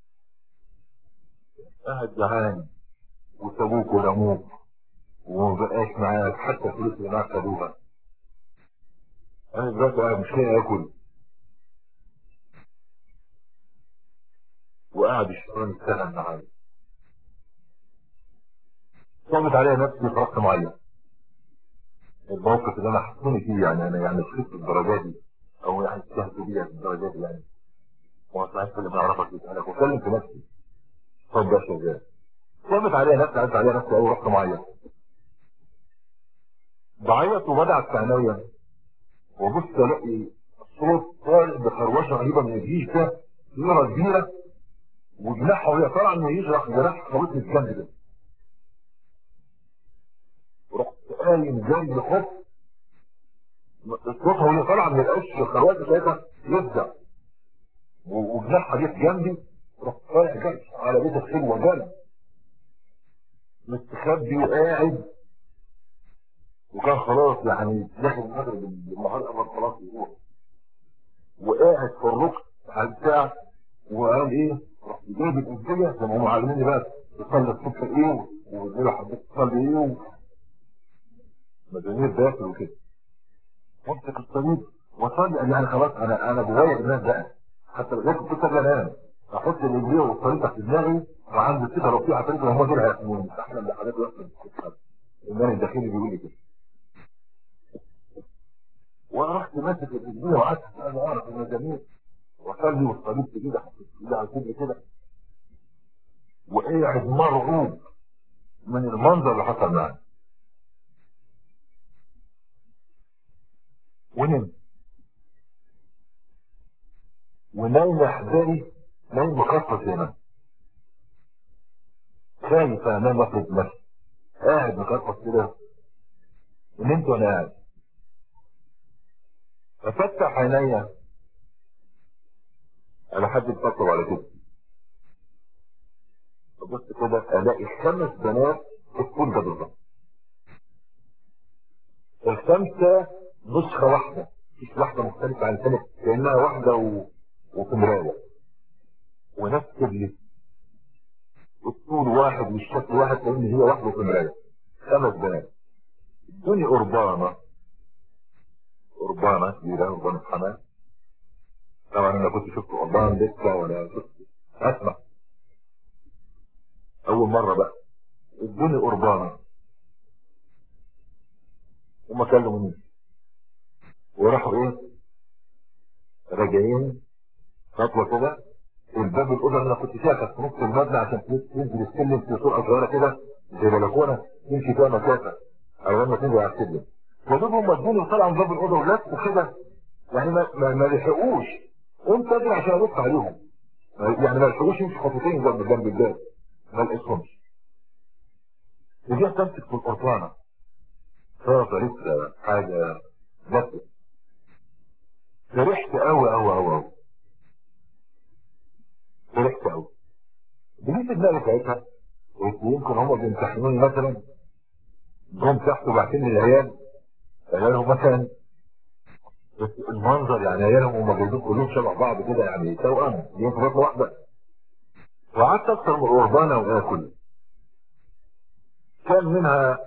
قاعد جعان وسابوك ورموك وما بقاش معاك حتى الفلوس اللي معاك خدوها انا دلوقتي قاعد مش لاقي اكل وقاعد الشيطان يشتغل معايا صعبت عليا نفسي في رقم معين الموقف اللي انا حطوني فيه يعني انا يعني سكت الدرجات دي او يعني استهزئ بيها الدرجات دي يعني وما سمعتش اللي بيعرفك يسالك واتكلم في نفسي طب ده شغال صعبت عليا نفسي عدت عليا نفسي اول رقم معين بعيط وبدعت في عينيا وبص الاقي صوت طالع بخروشه رهيبه من الجيش ده صوره كبيره وجناحها وهي طالعه من الجيش راح جناح خبطني في الجنب ده ورحت قايم جنب خط صوتها وهي طالعه من القش الخروشه بتاعتها يفزع وجناحها جه في جنبي رحت طالع جري على بيت الخلوه جري مستخبي وقاعد وكان خلاص يعني داخل المغرب النهار قبل خلاص يروح وقاعد في الركن على البتاع وقال ايه رحت جايب الأجزية زي ما هم علموني بقى تصلي الصبح ايه وبالليل حبيت تصلي ايه مدنية داخل وكده وامسك الصليب واصلي يعني خلاص انا انا جوايا الناس بقى حتى لغايه كنت اجي انام احط الرجليه والصليب تحت دماغي وعندي كده رفيع عفريت وهم دول هيحموني احلم بحاجات وقت الإيمان الداخلي بيقول لي كده ورحت ماسك الدنيا وقعدت انا اعرف المزامير واصلي والصليب في ايدي حطيت ايدي على صدري كده وقاعد مرعوب من المنظر اللي حصل معايا ونمت ونايم احبائي نايم مخصص هنا خايف انام افرض نفسي قاعد مخصص كده ونمت وانا قاعد افتح عينيا على حد بيطبطب على كده ابص كده الاقي خمس بنات في الطول ده بالظبط الخمسه نسخه واحده مش واحده مختلفه عن الثانيه كانها واحده و... وفي مرايه ونفس اللي الطول واحد والشكل واحد لان هي واحده في مرايه خمس بنات ادوني قربانه قربانه كبيره قربانه حمام طبعا انا كنت شفت قربان لسه ولا شفت اسمع اول مره بقى ادوني قربانه هما كلموني وراحوا ايه راجعين خطوه كده الباب الاوضه اللي انا كنت فيها كانت في نص المبنى عشان تنزل السلم في طرقه صغيره كده زي بلكونه تمشي فيها مسافه او لما تنزل على السلم فدول هم ادوني وطلعوا من باب الاوضه ولفوا كده يعني ما ما, ما لحقوش قمت اجري عشان ابص عليهم يعني ما لحقوش يمشوا خطوتين جنب جنب الباب ما لقيتهمش رجعت امسك في القرطانه صافه لسه حاجه بس فرحت قوي قوي قوي قوي فرحت قوي جيت في دماغي ساعتها قلت يمكن هم بيمتحنوني مثلا جم تحت وبعتين لي العيال عيالهم مثلا بس المنظر يعني عيالهم هم جايبين كلهم شبه بعض كده يعني توأم جايين في بطن واحده وقعدت اكثر من قربانه واكل كان منها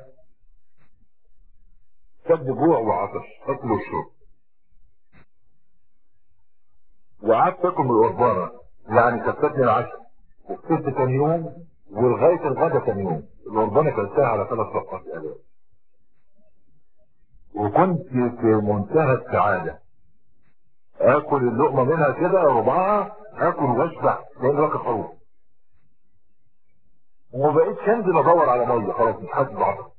سد جوع وعطش اكل وشرب وقعدت اكل من القربانه يعني كفتني العشاء وفطرت كان يوم ولغايه الغدا كان يوم القربانه كلتها على ثلاث رقات الاف وكنت في منتهى السعاده اكل اللقمه منها كده ربعها اكل واشبع لان باكل خروف وما بقيتش انزل ادور على ميه خلاص مش حاسس بعضها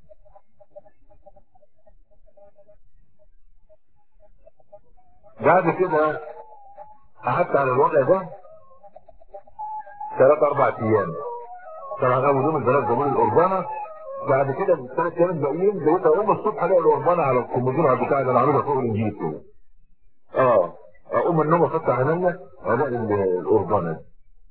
بعد كده قعدت على الوضع ده ثلاث اربع ايام طبعا اول يوم البنات جابوا لي القربانه بعد كده الثلاث ايام الباقيين بقيت اقوم الصبح الاقي القربانه على الكمبيوتر بتاعي اللي انا عاملها فوق الانجيل كده اه اقوم من النوم افتح عينيا الاقي القربانه دي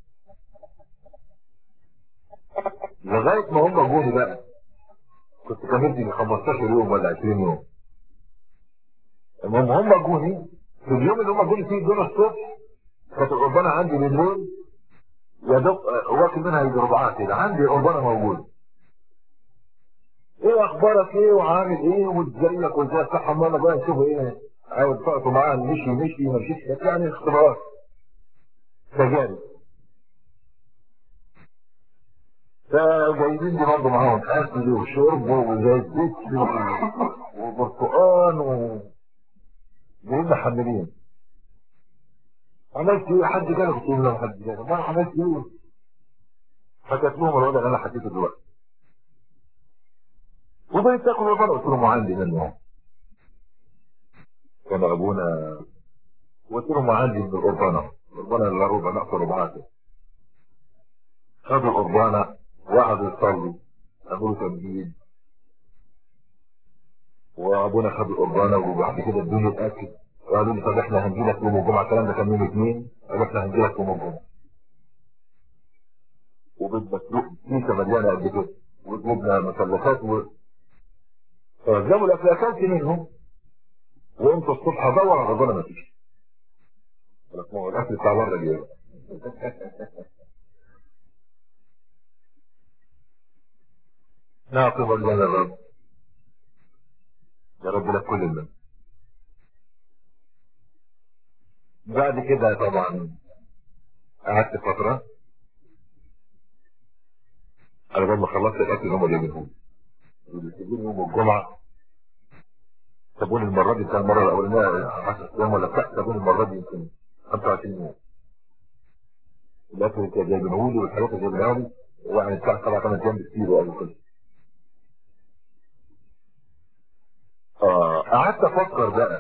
لغايه ما هم جوني بقى كنت كملت من 15 يوم ولا 20 يوم المهم هم جوني في اليوم اللي هم جوني فيه دول الصبح كانت القربانه عندي بالليل يا دوب واكل منها يجي ربعها كده عندي قربانه موجوده ايه اخبارك ايه وعامل ايه وازيك وازاي الصحه امال بقى نشوف ايه عاوز تقعدوا معاه مشي مشي ما مشيش يعني اختبارات تجارب فجايبين لي برضه معاهم اكل وشرب وزي بيبسي وبرتقال و جايين محملين عملت ايه حد جالك قلت لهم لا حد جالك ما عملت ايه حكيت لهم الوضع اللي انا حكيته دلوقتي وبقيت تاكل البر قلت لهم عندي منهم كان ابونا قلت لهم عندي من القربانه القربانه اللي ربع نقص ربعات خدوا القربانه وقعدوا يصلوا عملوا تمجيد وابونا خد القربانه وبعد كده ادوني الاكل وقالوا لي طب احنا هنجي لك يوم الجمعه الكلام ده كان يوم اثنين قالوا احنا هنجي لك يوم الجمعه وبيت مسلوق كيسه مليانه قد كده وجبنا مثلثات و فجابوا الاكل اكلت منهم وقمت الصبح ادور على ربنا ما فيش ما هو الاكل بتاع بره جاي نعطي ربنا الرب يا رب لك كل المن بعد كده طبعا قعدت فترة على بال ما خلصت الأكل اللي هم جايبينه لي بيسيبوني يوم الجمعة سابوني المرة دي كان المرة الأولانية 10 أيام ولا بتاع سابوني المرة دي يمكن 25 يوم الأكل اللي كانوا جايبينه لي والحاجات اللي جايبينها لي يعني بتاع سبع ثمان أيام بكتير وقال كده آه قعدت أفكر بقى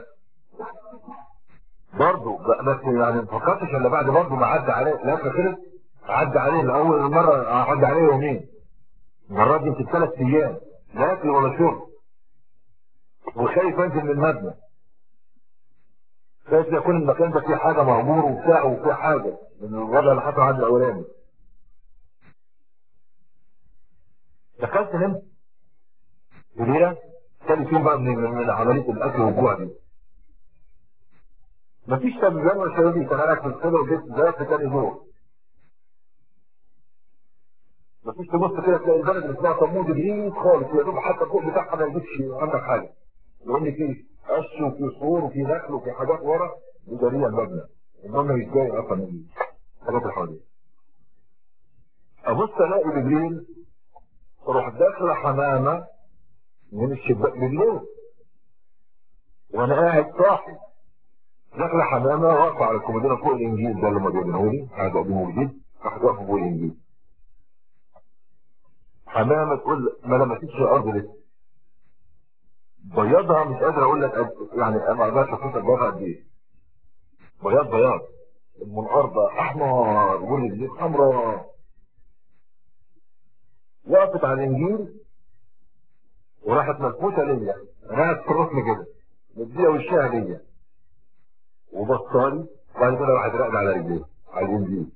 برضه بس يعني ما فكرتش الا بعد برضه ما عدى عليه لا خلص عدى عليه الاول مره عدى عليه يومين المره دي يمكن ثلاث ايام لا اكل ولا شرب وخايف انزل من المبنى خايف يكون المكان ده فيه حاجه مهجور وبتاع وفيه حاجه من الوضع اللي حصل عند الاولاني دخلت نمت وليله تاني يوم بقى من من عمليه الاكل والجوع دي مفيش تلفزيون ولا شبابي كان قاعد في الصدر وجيت زي في تاني دور مفيش تبص كده تلاقي البلد اللي اسمها صمود بعيد خالص يا دوب حتى الضوء بتاعها ما يجيبش عندك حاجه يقول لي فيه قش وفي صور وفي نخل وفي حاجات ورا وجريه المبنى المبنى مش جاي اصلا من الحاجات اللي حواليه ابص الاقي بالليل اروح داخله حمامه من الشباك بالليل وانا قاعد صاحي داخله حمامه واقفه على الكومودينه فوق الانجيل ده اللي هم جايبينه لي قاعد اقدمه جديد راحت واقفه فوق الانجيل حمامه تقول ما لمستش الارض لسه بياضها مش قادر اقول لك قد يعني ما اقدرش اشوف بياضها قد ايه بياض بياض المنقار ده احمر والرجلين حمراء وقفت على الانجيل وراحت ملفوته ليا انا قاعد في الركن كده مديها وشها ليا وبصالي وبعد كده راحت راقده على رجليه على الانجيل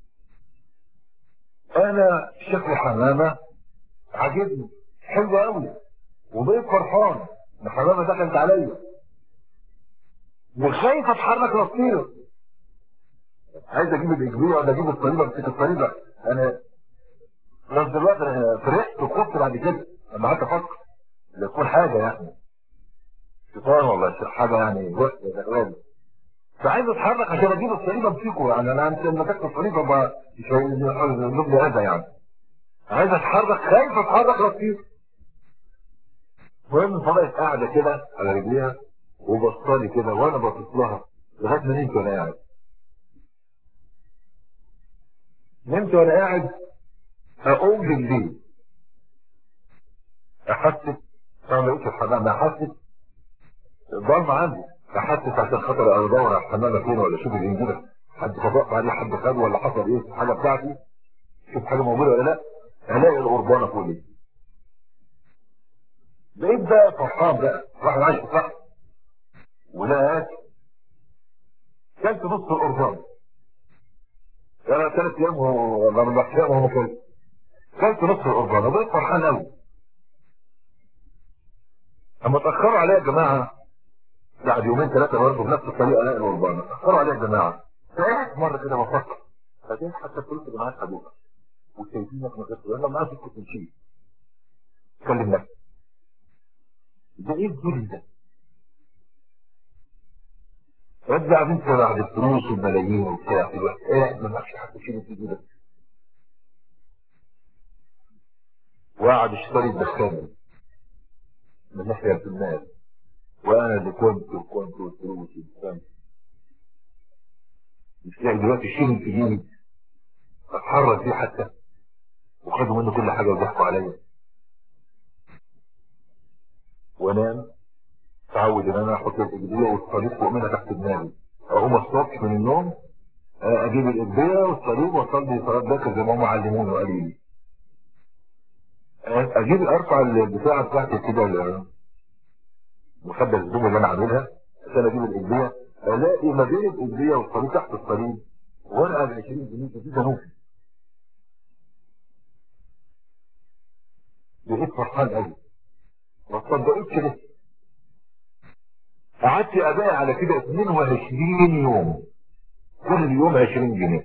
انا شكل حمامه عاجبني حلو قوي وبقيت فرحان ان حمامه دخلت عليا وخايف اتحرك واطير عايز اجيب الاجبيه ولا اجيب الصليبه امسك الصليبه انا بس دلوقتي انا فرحت وخفت بعد كده لما قعدت افكر لا تكون حاجه يعني شيطان ولا حاجه يعني وقت غالي فعايز اتحرك عشان اجيب الصليبه امسكه يعني انا انت مسكت الصليبه ما مش هيجيب لي اذى يعني عايز اتحرك خايف اتحرك واطير المهم فضلت قاعده كده على رجليها وبصالي كده وانا باصص لها لغايه ما نمت وانا قاعد نمت وانا قاعد اقوم بالليل احسس انا ما لقيتش الحمام احسس ضلمه عندي احسس عشان خاطر ادور على الحمامه فين ولا اشوف الانجيل حد فضاء عليه حد خد ولا حصل ايه الحاجه بتاعتي شوف حاجه موجوده ولا لا الاقي القربانه فوق لي بقيت بقى فرحان بقى واحد عايش في صح ولا اكل كلت نص القربان انا ثلاث ايام ولا اربع ايام وهو كلت كلت نص القربان وبقيت فرحان قوي اما اتاخروا عليا يا جماعه بعد يومين ثلاثه برضه بنفس الطريقه الاقي القربان اتاخروا عليا يا جماعه فقعدت مره كده بفكر بعدين حتى قلت اللي معاك حبيبك وشايفينك من غير لما معاك كنت مشيت كلم نفسك ده ايه الجيل ده؟ رجع بنت بعد الفلوس والملايين وبتاع دلوقتي قاعد ما معكش حد يشيل الفيديو ده وقعد يشتري الدخان من ناحية المال وانا اللي كنت وكنت والفلوس والدخان مش لاقي دلوقتي شيل في جيبي اتحرك بيه حتى وخدوا منه كل حاجه وضحكوا عليا وانام اتعود ان انا احط الاجبيه والصليب فوق منها تحت دماغي اقوم الصبح من النوم اجيب الاجبيه والصليب واصلي صلاه باكر زي ما هم علموني وقالوا لي اجيب ارفع البتاعه بتاعتي كده مخبى الهدوم اللي انا عاملها عشان اجيب الاجبيه الاقي ما بين الاجبيه والصليب تحت الصليب ورقه ب 20 جنيه جديده نوفي بقيت فرحان قوي ما تصدقوش لسه قعدت ابيع على كده 22 يوم كل يوم 20 جنيه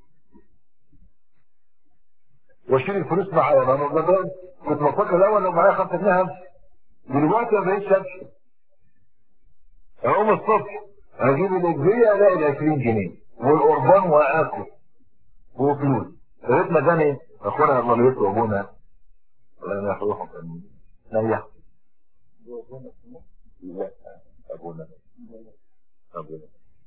واشيل الفلوس معايا ما انا كنت بفكر الاول لو معايا 5 جنيه همشي دلوقتي ما بقيتش امشي اقوم الصبح اجيب الاجبيه الاقي ال 20 جنيه والقربان واكل وفلوس لغايه ما جاني اخونا الله وابونا الله يرحمهم نيح لا ابونا ابونا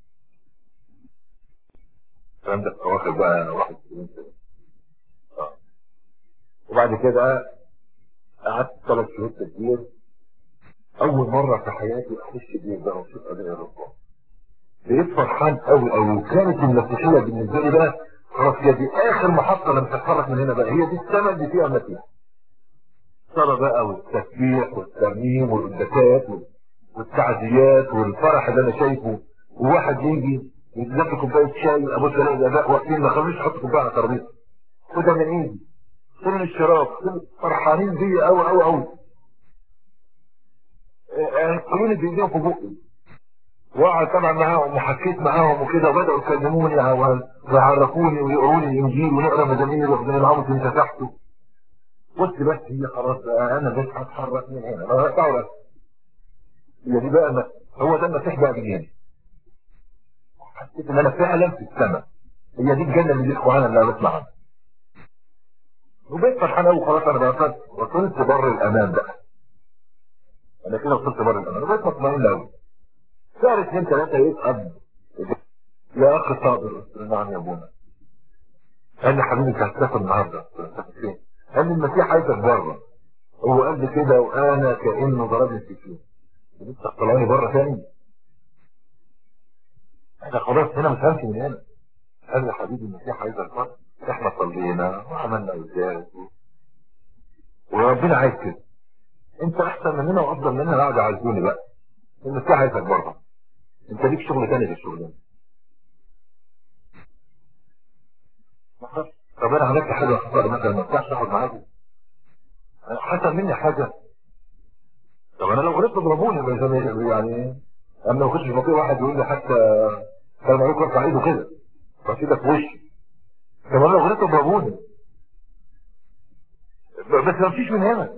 الكلام ده في اواخر بقى 91 سنه اه وبعد كده قعدت ثلاث شهور تسجيل اول مره في حياتي اخش بيه بقى واشوف قضيه الرقم بقيت فرحان قوي قوي وكانت المسيحيه بالنسبه لي بقى خلاص هي دي اخر محطه لما تتحرك من هنا بقى هي دي السنه اللي فيها المسيح الصلاه بقى والتسبيح والترنيم والقداسات والتعزيات والفرح اللي انا شايفه وواحد يجي يدلك كوبايه شاي ابص الاقي الاباء واقفين ما خلوش يحطوا كوبايه على الترابيزه خدها من ايدي فين الشراب فين فرحانين بيا قوي قوي قوي قالوا بايديهم في بقي وقعد طبعا معاهم وحكيت معاهم وكده وبداوا يكلموني ويعرفوني ويقروا لي الانجيل ونقرا مزامير واخدين العمر انت تحته قلت بس هي خلاص بقى انا بس هتحرك من هنا انا هتعرف هي دي بقى ما هو ده المسيح بقى بيجيني حسيت ان انا فعلا في السماء هي دي الجنه اللي دي اخوانا اللي انا بسمع عنها وبقيت فرحان قوي خلاص انا بقى وصلت بر الامان بقى انا كده وصلت بر الامان وبقيت مطمئن قوي شهر اثنين ثلاثه ايه اب يا اخ صابر قلت له نعم يا ابونا قال لي حبيبي انت هتسافر النهارده قلت له فين؟ قال لي المسيح عايزك بره هو قال لي كده وانا كانه ضربني السكين لسه طلعوني بره تاني احنا خلاص هنا مش همشي من هنا قال لي يا حبيبي المسيح عايزك بره احنا صلينا وعملنا وزاد وربنا عايز كده انت احسن مننا وافضل مننا لا يعزوني بقى المسيح عايزك بره انت ليك شغل تاني في الشغل ده طب انا عملت حاجه خطأ مثلا ما ينفعش اقعد معاكم حصل مني حاجه طب انا لو غلطت اضربوني يعني اما لو كنتش بطيء واحد يقول لي حتى كان عليك ارفع ايده كده فكده في وشي طب انا لو غلطت اضربوني بس ما فيش من هنا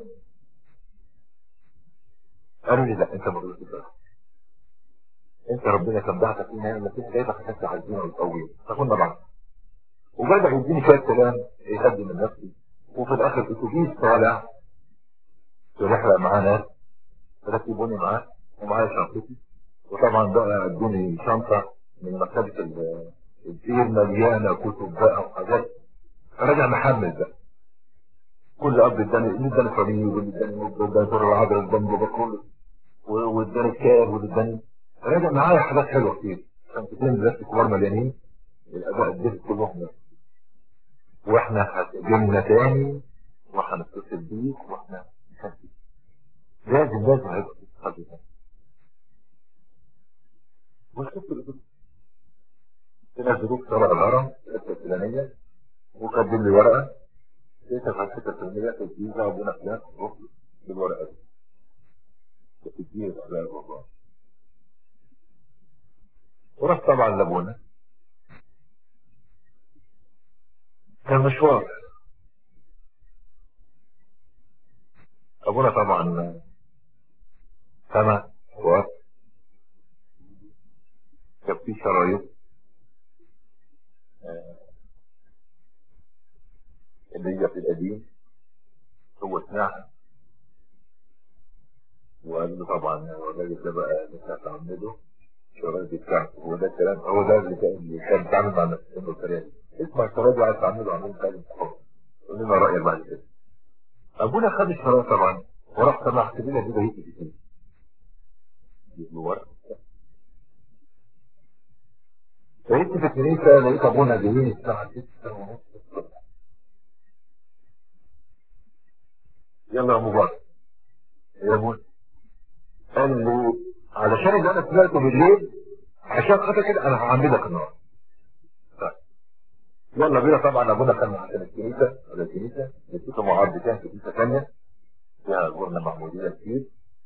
قالوا لي لا انت ما غلطتش انت ربنا كان بعتك هنا المسيح جايبك عشان تعزينا وتقوينا فكنا بعض وبدأ يديني شوية كلام يهدي من نفسي وفي الاخر اتوبيس طالع في رحلة معاه ناس ركبوني معاه ومعايا شنطتي وطبعا بقى ادوني شنطة من مكتبة الدير مليانة كتب بقى وحاجات راجع محمل بقى كل اب اداني اداني صليب واداني واداني صورة العذراء اداني ده كله واداني كتاب واداني راجع معايا حاجات حلوة كتير شنطتين بلاستيك كبار مليانين الاباء الدير كلهم واحنا هتجينا تاني وهنتصل بيك واحنا لازم لازم هيبقى في حد تاني والحته اللي كنت تنزلوك صلاة الهرم الحته الفلانيه وقدم لي ورقه لقيتك على الحته الفلانيه في الفيزا وابونا فلان روح بالورقه دي بتديني على والله ورحت طبعا لابونا كان مشوار ابونا طبعا سمع وقت كان في شرايط اللي هي في القديم هو سمعها وقال له طبعا الراجل ده بقى مش هتعمله الشرايط بتاعته هو ده الكلام هو ده اللي كان اللي كان بيتعامل مع الناس انه الكلام اسمع الشرايط دي عايز تعمله عمل كلام قول لنا رايك بعد كده ابونا خد الشرايط طبعا وراح سمعت لنا كده هيك كده يجيب له ورقه لقيت في الكنيسة لقيت أبونا جايين الساعة 6 ونص الصبح يلا يا مبارك يا أبونا قال له علشان اللي أنا سمعته بالليل عشان خاطر كده أنا هعملك النهارده يلا بينا طبعا أبونا كان عشان الكنيسة ولا الكنيسة نسيته معاد كان كنيسة ثانية فيها جورنا محمودية كتير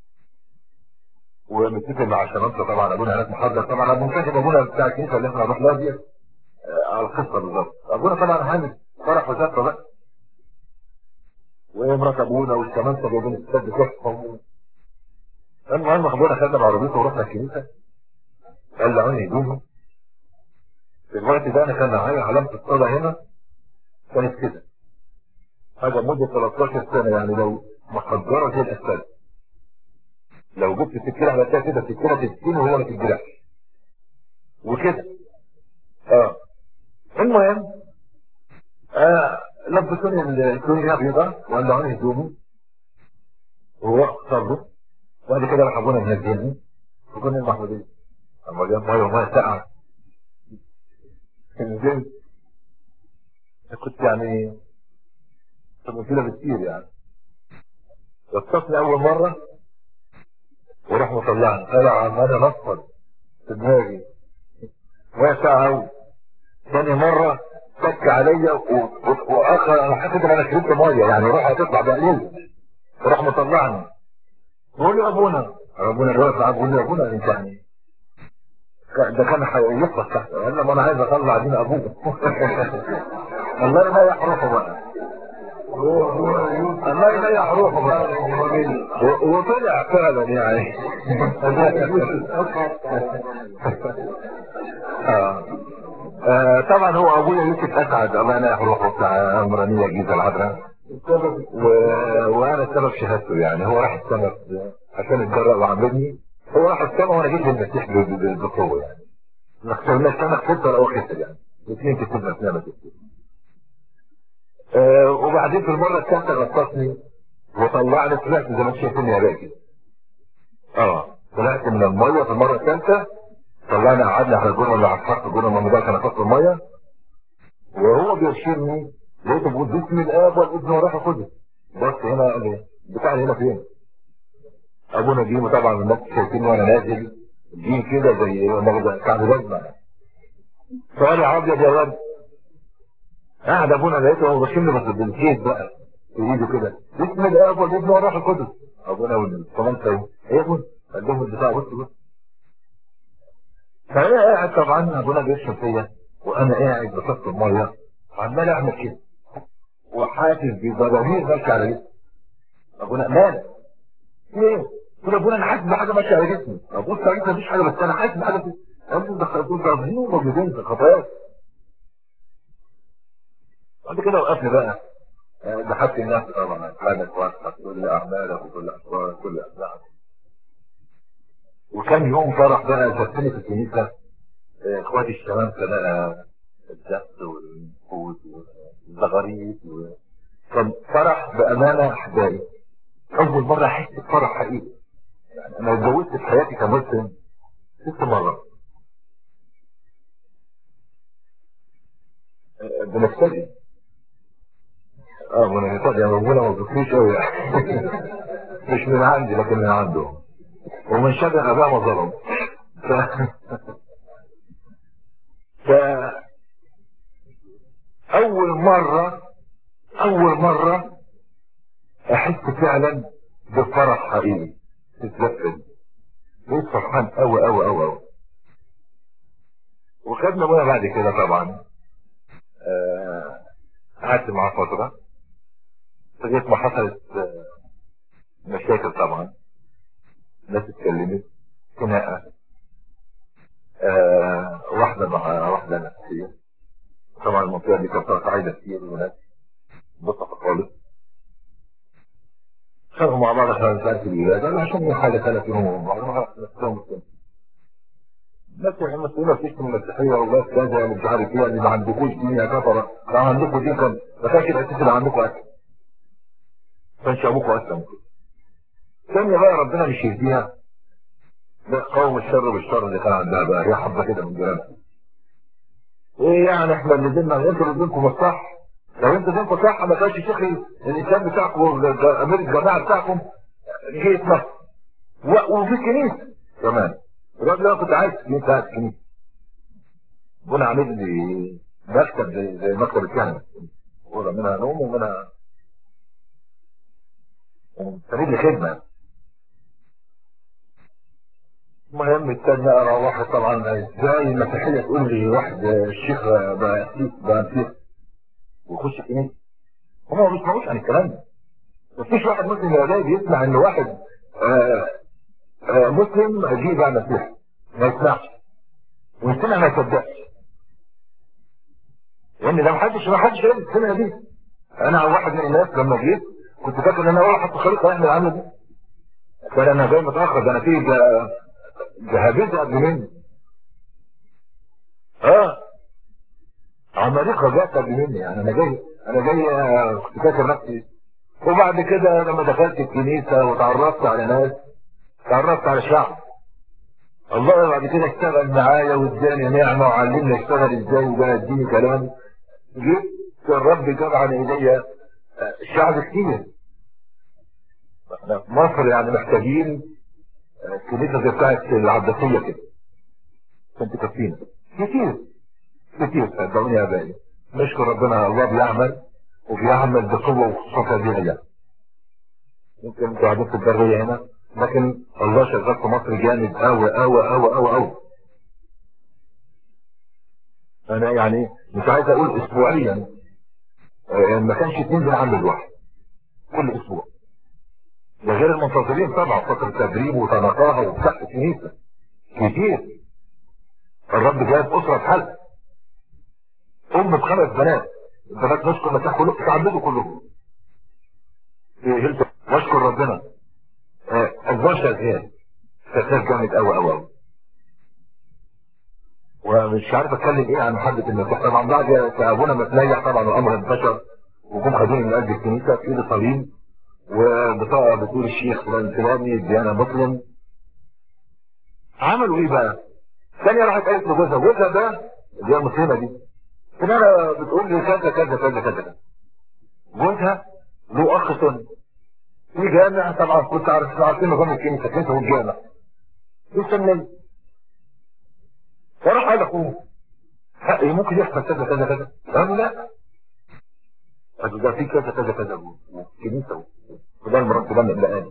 ومتفق مع الشباب طبعا ابونا هناك محضر طبعا ابو كاتب ابونا بتاع الكنيسه اللي احنا رحنا لها دي على القصه بالظبط ابونا طبعا عامل فرح وزفه بقى ومرات ابونا والشمامسه جايبين الستات بتوعهم المهم ابونا خدنا بعربيته ورحنا الكنيسه قلعوني هدومي في الوقت ده انا كان معايا علامه الصلاه هنا كانت كده حاجه مده 13 سنه يعني لو محجره زي الاسفلت لو جبت السكينه عملتها كده السكينه تديني وهو ما تديلكش وكده اه المهم آه لبسوني الدنيا بيضاء وقلعوني هدومي وهو صلوا وبعد كده راح ابونا منزلني وكنا المحمودين اما جاب ميه وميه ساقعه نزلت كنت يعني كنت كده بكتير يعني وصفني اول مره وراح مطلعني طلع عمال انفض في دماغي ميه ساقعه قوي ثاني مره فك عليا واخر انا حسيت ان انا شربت ميه يعني روحي هتطلع بقليل وراح مطلعني بقول له ابونا ابونا الوقت بقول له ابونا انت يعني ده كان هيفرح تحت قال ما انا عايز اطلع دين ابوه الله لا يحرقه بقى الله لا يحرقه بقى وطلع فعلا يعني آه. آه طبعا هو ابويا يوسف اسعد الله لا يحرقه بتاع امرانيه الجيزه العذراء و... وانا السبب شهادته يعني هو راح السما عشان يتجرأ وعملني هو راح السما وانا جيت للمسيح بقوه يعني ما خسرناش انا خسرت ولا هو خسر يعني الاثنين كسبنا في نعمه آه وبعدين في المره الثالثه غطسني وطلعني طلعت زي ما انت شايفني يا باقي اه طلعت من الميه في المره الثالثه طلعنا قعدنا على الجنة اللي على الخط الجنة ما ده كان خط الميه وهو بيرشدني لقيته بيقول باسم الاب والابن والروح القدس بص هنا قال ايه بتاع هنا فين ابونا جيم طبعا الناس شايفيني وانا نازل جيم كده زي مغزى كعب لازمه فقال يا ابيض يا ولد قاعد ابونا لقيته هو بشم بس بالكيس بقى في ايده كده باسم الاب والابن والروح القدس ابونا والنبي طبعا ايه ايه يا ابونا قال لهم البتاع بص بص فانا قاعد طبعا ابونا بيشرب فيا وانا قاعد بصف الميه عمال اعمل كده وحاسس بضرامير ماشيه على جسمي ابونا مالك ايه قلت له ابونا انا حاسس بحاجه ماشيه على جسمي ابوس على جسمي مفيش حاجه بس انا حاسس بحاجه في قال لي ده خطوط ضربين موجودين في الخطايا بعد كده وقفني بقى ضحكت الناس طبعا حاجه توسع كل اعمالك وكل اسرارك كل ابداعك وكان يوم فرح بقى شفتني في الكنيسه اخواتي الشباب بقى الدفء والنفوذ والزغاريد و... كان فرح بامانه احبائي اول مره احس بفرح حقيقي يعني انا اتجوزت في حياتي كمسلم ست مرات بنفسجي اه بنفسجي يا ربنا ما بتفكرش قوي يعني مش من عندي لكن من عنده ومن شبه اباه ما ظلم ف... ف... اول مرة اول مرة احس فعلا بفرح حقيقي تتلفل بقيت فرحان قوي قوي قوي قوي وخدنا ميه بعد كده طبعا قعدت معاه فترة لغاية ما حصلت مشاكل طبعا ناس اتكلمت خناقة آه واحدة مع واحدة نفسية طبعا المنطقة دي كانت عايزة كتير وناس بسطة خالص خلقوا مع بعض عشان نسأل في الولاد أنا عشان حاجة ثلاث يوم ومع بعض نفسهم بس احنا مسؤولة بتشتم المسيحية والله كذا ومش عارف ايه اللي ما عندكوش دين يا كفرة لو عندكم دين كان ما كانش الأساس اللي عندكم أكل كانش أبوكم أسلم ثانية بقى ربنا مش يهديها ده قوم الشر بالشر اللي كان عندها بقى هي حبة كده من جيرانها ايه يعني احنا اللي ديننا انتوا اللي دينكم الصح لو انت دينكم صح ما كانش شيخ الانسان بتاعكم امير الجماعه بتاعكم جه يتنفس وفي كنيسه كمان الراجل انا كنت عايز كنيسه قاعد كنيسه ابونا عامل لي مكتب زي زي مكتب الكهنه اوضه منها نوم ومنها ومستفيد لي خدمه المهم التاني اقرا واحد طبعا ازاي المسيحيه تقول لي واحد الشيخ بقى سيف بقى سيف ويخش كنيسه هم ما بيسمعوش عن الكلام ده مفيش واحد مسلم يلاقي بيسمع ان واحد آآ آآ مسلم جه بقى مسيحي ما يسمعش ويسمع ما يصدقش لان ده محدش ما حدش قال السنه دي انا واحد من الناس لما جيت كنت فاكر ان انا اول حد خريطه اعمل العمل دي قال انا جاي متاخر ده انا في جا- جهابيز قبل مني اه عمالقه جت قبل مني يعني انا جاي انا جاي آه، كنت فاكر نفسي وبعد كده لما دخلت الكنيسه وتعرفت على ناس تعرفت على شعب الله بعد كده اشتغل معايا واداني نعمه وعلمني اشتغل ازاي وبقى يديني كلام جيت الرب جمع الي شعب كتير احنا في مصر يعني محتاجين آه، كنيسه زي بتاعت العباسيه كده عشان تكفينا كتير كتير صدقوني يا ابائي نشكر ربنا الله بيعمل وبيعمل بقوه وخصوصا هذه الايام يمكن انتوا قاعدين في البريه هنا لكن الله شغال في مصر جامد قوي قوي قوي قوي قوي انا يعني مش عايز اقول اسبوعيا آه، ما كانش اتنين بنعمل واحد كل اسبوع ده غير المنتظرين طبعا فتره تدريب وتنقاها وفتح كنيسه كتير الرب جايب اسره بحالها ام بخمس بنات البنات نشكر المسيح كلهم تعبدوا كلهم في هيلتون واشكر ربنا آه، الله شغال شغال جامد قوي قوي قوي ومش عارف اتكلم ايه عن محبه المسيح طبعا بعد ابونا ما تنيح طبعا الامر انتشر وجم خدوني من قلب الكنيسه في ايدي صليب وبطاقه بتقول الشيخ فلان الفلاني ديانا مسلم عملوا ايه بقى؟ ثانيه راحت قالت لجوزها جوزها ده اللي هي المسلمه دي فانا بتقول لي كذا كذا كذا كذا كذا جوزها له اخ سني في جامع طبعا كنت عارف عارفين نظام الكنيسه كنيسه والجامع في سنيه فراح قال اخوه حقي ممكن يحصل كذا كذا كذا قال لا قال ده في كذا كذا كذا وكنيسه وده المرتب ده اللي قال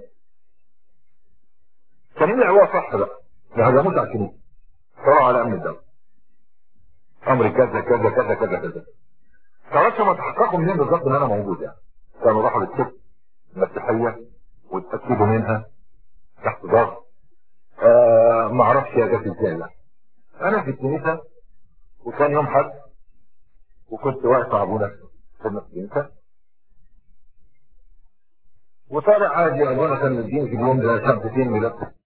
كان العوا صح بقى يهجموش على الكنيسه طلعوا على امن الدوله امر كذا كذا كذا كذا كذا تعرفش ما تحققوا منين بالظبط ان انا موجود يعني كانوا راحوا للست المسيحيه واتاكدوا منها تحت ضغط آه ما اعرفش هي جت ازاي لا انا في الكنيسه وكان يوم حد وكنت واقف مع ابونا في الكنيسه وطالع عادي ابونا كان مديني في اليوم ده شمستين ميلاد